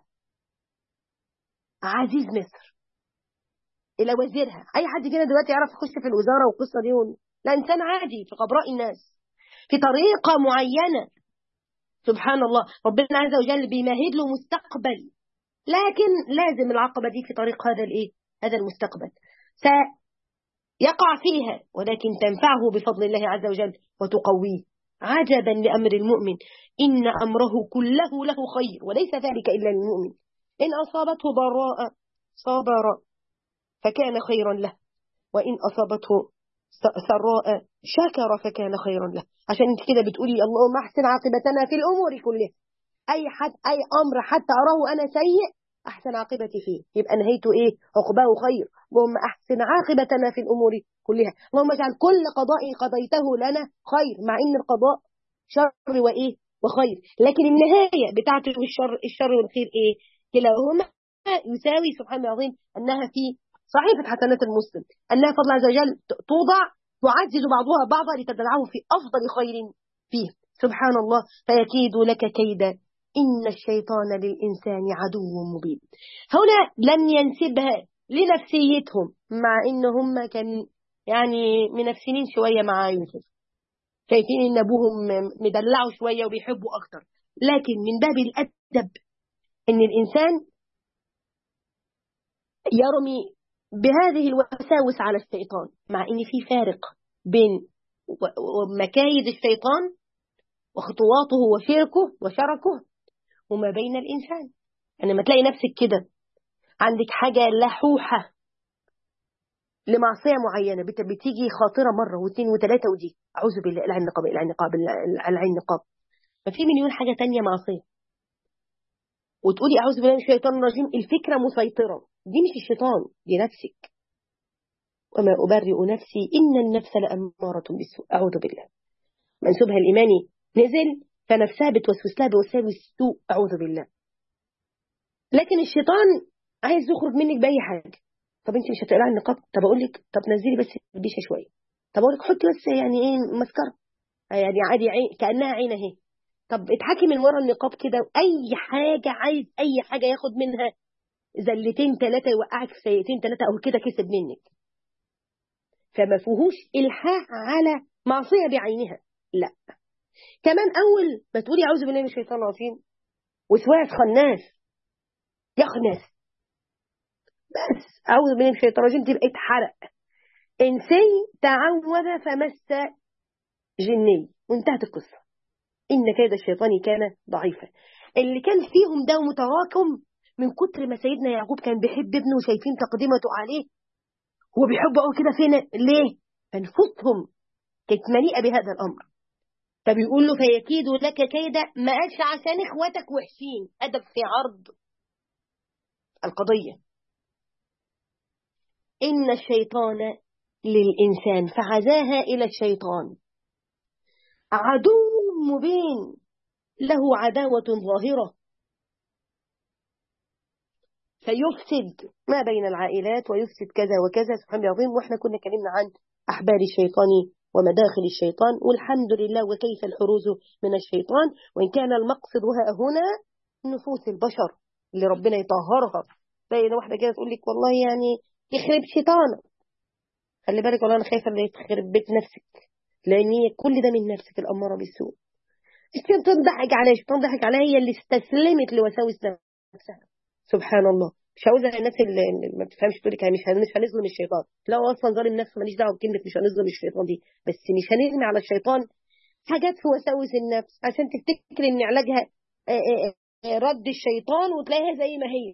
عزيز مصر إلى وزيرها أي حد كده دلوقتي يعرف يخش في الوزارة والقصة دي لا إنسان عادي في قبراء الناس في طريقة معينة سبحان الله ربنا عز وجل بيمهد له مستقبل لكن لازم العقبة دي في طريق هذا الإيه هذا المستقبل سيقع فيها ولكن تنفعه بفضل الله عز وجل وتقويه عجبا لأمر المؤمن إن أمره كله له خير وليس ذلك إلا للمؤمن إن أصابته ضراء صبر فكان خيرا له وإن أصابته سراء شكر فكان خيرا له عشان انت كده بتقولي اللهم احسن عاقبتنا في الأمور كلها أي حد أي أمر حتى أراه أنا سيء أحسن عاقبتي فيه يبقى نهايته إيه عقباه خير اللهم أحسن عاقبتنا في الأمور كلها اللهم اجعل كل قضاء قضيته لنا خير مع إن القضاء شر وإيه وخير لكن النهاية بتاعته الشر الشر والخير إيه كلاهما يساوي سبحان الله العظيم أنها في صحيفة حسنات المسلم أنها فضل عز وجل توضع تعزز بعضها بعضا لتدلعه في أفضل خير فيه سبحان الله فيكيد لك كيدا إن الشيطان للإنسان عدو مبين هنا لم ينسبها لنفسيتهم مع إن هم كان يعني منفسنين شوية مع يوسف شايفين إن أبوهم مدلعوا شوية وبيحبوا أكتر لكن من باب الأدب إن الإنسان يرمي بهذه الوساوس على الشيطان مع إن في فارق بين مكايد الشيطان وخطواته وشركه وشركه وما بين الإنسان يعني لما تلاقي نفسك كده عندك حاجة لحوحة لمعصية معينة بتيجي خاطرة مرة واثنين وثلاثة ودي أعوذ بالله العين نقاب العين نقاب العين نقاب ففي مليون حاجة تانية معصية وتقولي أعوذ بالله من الشيطان الرجيم الفكرة مسيطرة دي مش الشيطان دي نفسك وما أبرئ نفسي إن النفس لأمارة بالسوء أعوذ بالله منسوبها الإيماني نزل فنفسها بتوسوس لها بوساوس السوء أعوذ بالله لكن الشيطان عايز يخرج منك بأي حاجة طب انت مش هتقلعي النقاب طب اقول لك طب نزلي بس البيشه شويه طب اقول لك حطي بس يعني ايه مسكره يعني عادي عين كانها عين اهي طب اضحكي من ورا النقاب كده واي حاجه عايز اي حاجه ياخد منها زلتين ثلاثه يوقعك في سيئتين ثلاثه او كده كسب منك فما فيهوش الحاح على معصيه بعينها لا كمان اول ما تقولي اعوذ بالله من الشيطان الرجيم وسواس خناس يخنس بس أعوذ بالله من الشيطان الرجيم تبقى اتحرق إنسي تعوذ فمس جني وانتهت القصة إن كيد الشيطان كان ضعيفا اللي كان فيهم ده متراكم من كتر ما سيدنا يعقوب كان بيحب ابنه وشايفين تقدمته عليه هو بيحبه قوي كده فين ليه فنفوسهم كانت مليئة بهذا الأمر فبيقول له فيكيد لك كيدا ما قالش عشان اخواتك وحشين أدب في عرض القضية إن الشيطان للإنسان فعزاها إلى الشيطان عدو مبين له عداوة ظاهرة فيفسد ما بين العائلات ويفسد كذا وكذا سبحان الله العظيم واحنا كنا كلمنا عن أحبال الشيطان ومداخل الشيطان والحمد لله وكيف الحروز من الشيطان وإن كان المقصد ها هنا نفوس البشر اللي ربنا يطهرها زي واحدة كده تقول لك والله يعني يخرب شيطانك خلي بالك والله انا خايفه ان يخرب بيت نفسك لان هي كل ده من نفسك الاماره بالسوء الشيطان ضحك عليها الشيطان ضحك عليها هي اللي استسلمت لوساوس نفسها سبحان الله مش عاوزه الناس اللي ما بتفهمش تقول لك مش مش هنظلم الشيطان لا هو اصلا ظالم نفسه ماليش دعوه بكلمه مش هنظلم الشيطان دي بس مش هنرمي على الشيطان حاجات في وساوس النفس عشان تفتكر ان علاجها رد الشيطان وتلاقيها زي ما هي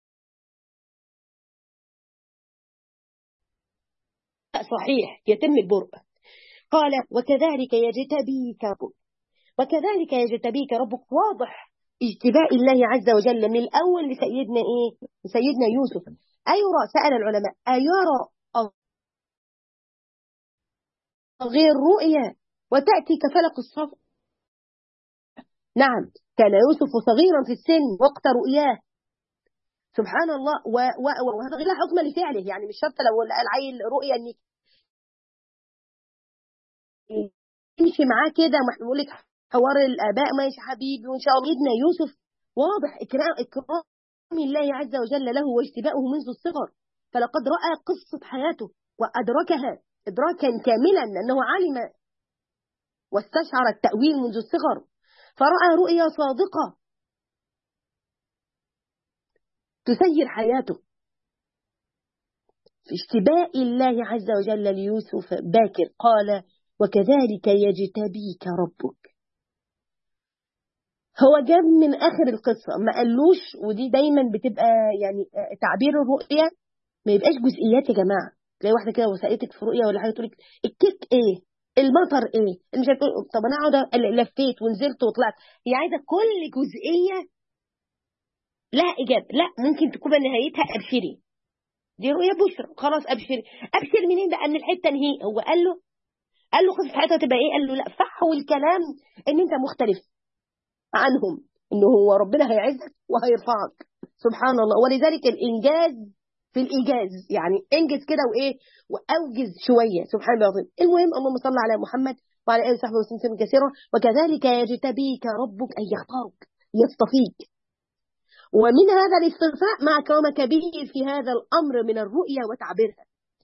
صحيح يتم البرء قال وكذلك يجتبيك ربك وكذلك يجتبيك ربك واضح اجتباء الله عز وجل من الأول لسيدنا إيه؟ سيدنا يوسف أيرى سأل العلماء أيرى غير رؤيا وتأتي كفلق الصف نعم كان يوسف صغيرا في السن وقت رؤياه سبحان الله وهذا غير حكم لفعله يعني مش شرط لو العيل رؤيا ان يمشي معاه كده بيقول لك حوار الاباء ماشي حبيبي وان شاء الله سيدنا يوسف واضح اكرام اكرام الله عز وجل له واجتباؤه منذ الصغر فلقد راى قصه حياته وادركها ادراكا كاملا لانه علم واستشعر التاويل منذ الصغر فراى رؤيا صادقه تسير حياته في اشتباء الله عز وجل ليوسف باكر قال وكذلك يجتبيك ربك هو جاب من اخر القصه ما قالوش ودي دايما بتبقى يعني تعبير الرؤيه ما يبقاش جزئيات يا جماعه تلاقي واحده كده وسالتك في رؤيه ولا حاجه تقول لك الكيك ايه المطر ايه مش طب انا اقعد لفيت ونزلت وطلعت هي عايزه كل جزئيه لا اجابه لا ممكن تكون نهايتها ابشري دي رؤيه بشرى خلاص ابشري ابشر منين بقى ان الحته انهي هو قال له قال له قصه حياتها تبقى ايه قال له لا فحوا الكلام ان انت مختلف عنهم انه هو ربنا هيعزك وهيرفعك سبحان الله ولذلك الانجاز في الايجاز يعني انجز كده وايه واوجز شويه سبحان الله العظيم المهم اللهم صل على محمد وعلى اله وصحبه وسلم كثيرا وكذلك يجتبيك ربك ان يختارك يصطفيك ومن هذا الاستغفاء ما اكرمك به في هذا الامر من الرؤيا وتعبيرها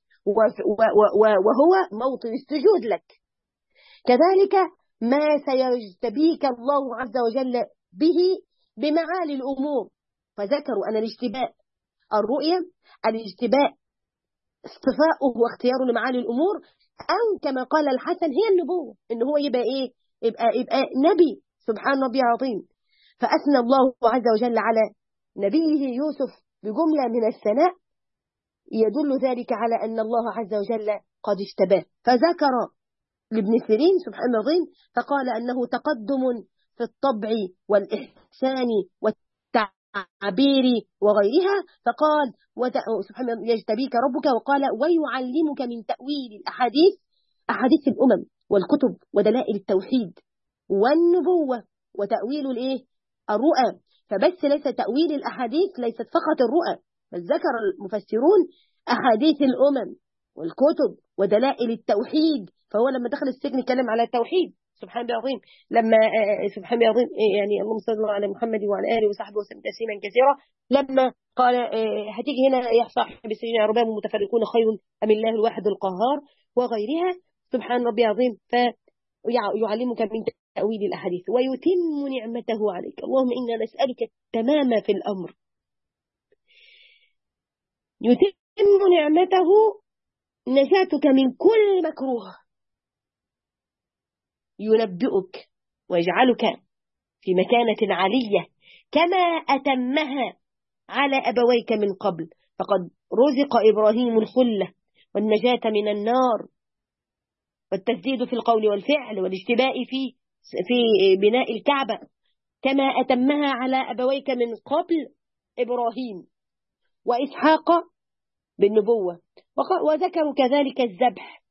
وهو موطن السجود لك كذلك ما سيجتبيك الله عز وجل به بمعالي الأمور فذكروا أن الاشتباء الرؤية الاجتباء اصطفاؤه واختياره لمعالي الأمور أو كما قال الحسن هي النبوة إن هو يبقى إيه يبقى, يبقى نبي سبحان ربي العظيم فأثنى الله عز وجل على نبيه يوسف بجملة من الثناء يدل ذلك على أن الله عز وجل قد اشتباه فذكر لابن سيرين سبحان الله العظيم فقال أنه تقدم في الطبع والإحسان والتعبير وغيرها فقال سبحان الله يجتبيك ربك وقال ويعلمك من تأويل الأحاديث أحاديث الأمم والكتب ودلائل التوحيد والنبوة وتأويل الإيه الرؤى فبس ليس تأويل الأحاديث ليست فقط الرؤى بل ذكر المفسرون أحاديث الأمم والكتب ودلائل التوحيد فهو لما دخل السجن اتكلم على التوحيد سبحان الله العظيم لما سبحان الله العظيم يعني اللهم صل على محمد وعلى اله وصحبه وسلم تسليما كثيرا لما قال هتيجي هنا يا صاحب السجن ارباب متفرقون خير ام الله الواحد القهار وغيرها سبحان ربي العظيم فيعلمك من تأويل الأحاديث ويتم نعمته عليك اللهم إنا نسألك التمام في الأمر يتم نعمته نجاتك من كل مكروه ينبئك ويجعلك في مكانة علية كما أتمها على أبويك من قبل فقد رزق إبراهيم الخلة والنجاة من النار والتسديد في القول والفعل والاشتباء في في بناء الكعبة كما أتمها على أبويك من قبل إبراهيم وإسحاق بالنبوة وذكروا كذلك الذبح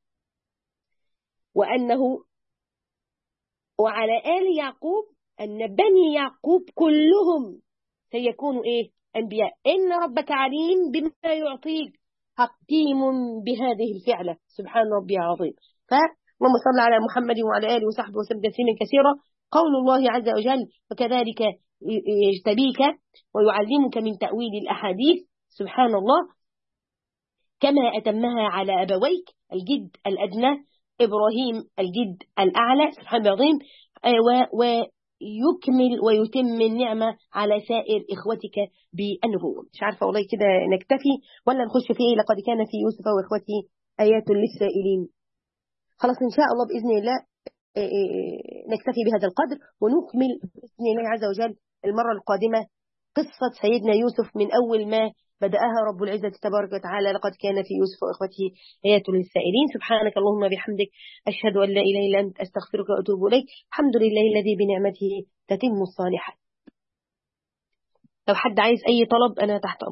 وأنه وعلى آل يعقوب أن بني يعقوب كلهم سيكونوا إيه أنبياء إن ربك عليم بما يعطيك حكيم بهذه الفعلة سبحان ربي العظيم فاللهم صل على محمد وعلى آله وصحبه وسلم تسليما كثيرا قول الله عز وجل وكذلك يجتبيك ويعلمك من تأويل الأحاديث سبحان الله كما أتمها على أبويك الجد الأدنى إبراهيم الجد الأعلى سبحان الله العظيم ويكمل ويتم النعمة على سائر إخوتك بالنبوة مش عارفة والله كده نكتفي ولا نخش في إيه لقد كان في يوسف وإخوته آيات للسائلين خلاص إن شاء الله بإذن الله نكتفي بهذا القدر ونكمل بإذن الله عز وجل المرة القادمة قصة سيدنا يوسف من أول ما بدأها رب العزة تبارك وتعالى لقد كان في يوسف وإخوته آيات للسائلين سبحانك اللهم بحمدك أشهد أن لا إله إلا أنت أستغفرك وأتوب إليك الحمد لله الذي بنعمته تتم الصالحات لو حد عايز أي طلب أنا تحت أمر